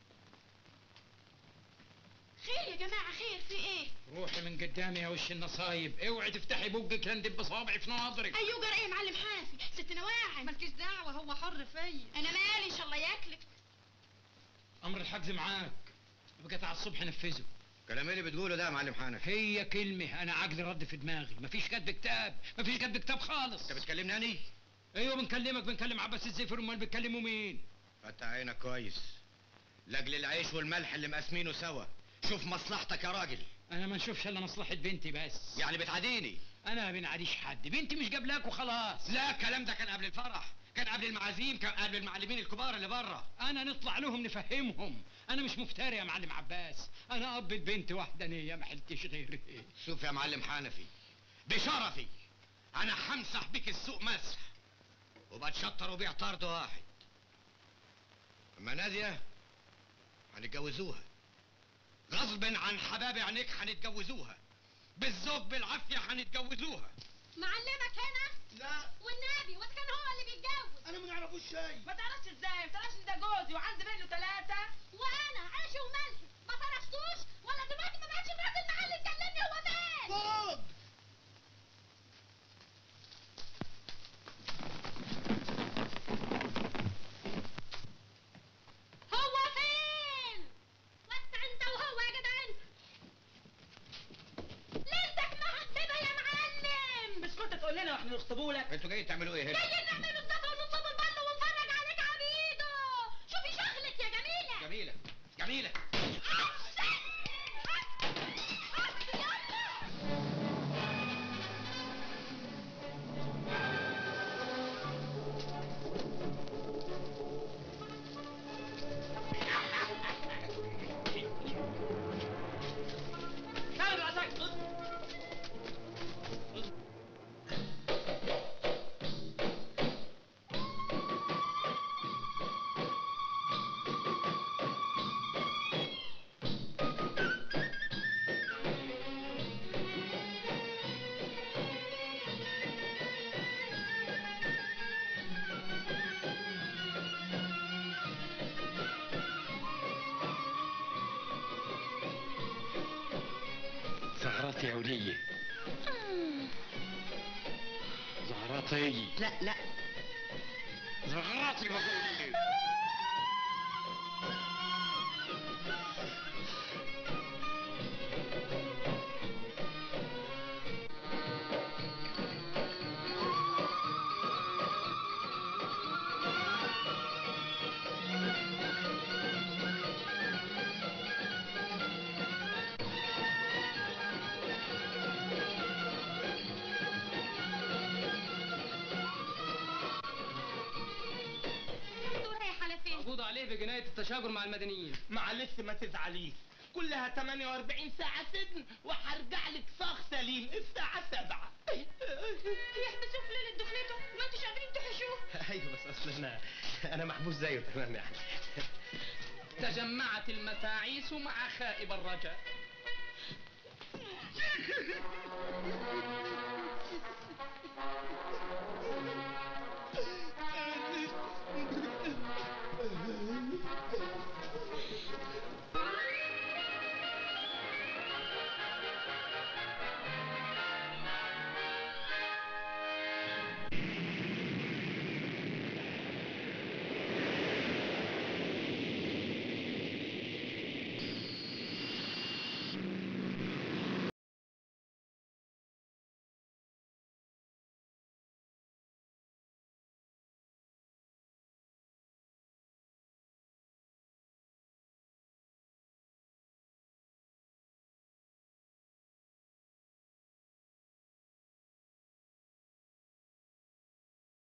خير يا جماعة خير في ايه؟ روحي من قدامي يا وش النصايب اوعي تفتحي بقك لندب بصابعي في ناظرك ايوه جرى ايه يا معلم حافي؟ ست نواعم مالكيش دعوه هو حر فيا انا مالي ان شاء الله ياكلك امر الحجز معاك بقيت على الصبح نفذه كلام اللي بتقوله ده يا معلم حنفي هي كلمة أنا عقلي رد في دماغي مفيش كاتب كتاب مفيش كاتب كتاب خالص انت بتكلمني اني أيوه بنكلمك بنكلم عباس الزفر أمال بتكلموا مين؟ فتح عينك كويس لاجل العيش والملح اللي مقسمينه سوا شوف مصلحتك يا راجل أنا ما نشوفش إلا مصلحة بنتي بس يعني بتعاديني أنا ما بنعاديش حد بنتي مش جابلاك وخلاص لا الكلام ده كان قبل الفرح كان قبل المعازيم كان قبل المعلمين الكبار اللي بره أنا نطلع لهم نفهمهم أنا مش مفتري يا معلم عباس أنا أب البنت وحدانية ما حلتش غيري شوف يا معلم حنفي بشرفي انا همسح بيك السوق مسح وبتشطر وبيع طرد واحد اما نادية هنتجوزوها غصب عن حباب عينيك هنتجوزوها بالذوق بالعافية هنتجوزوها معلمك هنا لا والنبي وإذا كان هو اللي بيتجوز انا ما نعرفوش شيء ما تعرفش ازاي ما تعرفش ان ده جوزي وعندي منه ثلاثة وانا عيشي وملحي ما طرشتوش ولا دلوقتي ما بقتش مرات المحل تكلمني هو فين فوق هو فين وسع انت وهو يا جدعان ليلتك مهدبه يا معلم مش كنت تقول لنا واحنا نخطبوا لك انتوا جايين تعملوا ايه هنا جايين نعمل الزفه ونطلب البل ونفرج عليك عبيده شوفي شغلك يا جميله جميلة جميلة تعالوا بالعصاية زهراتي يا ولية زهراتي لا لا زهراتي بقول انتوا رايح على فين؟ مقبوض عليه بجناية التشاجر مع المدنيين معلش ما تزعليش كلها 48 ساعة سجن وهرجع لك صاغ سليم الساعة 7 يحبسوه في ليلة دخلته وما انتوش قادرين تحشوه ايوه بس اصل انا انا محبوس زيه تمام يعني تجمعت المفاعيس مع خائب الرجاء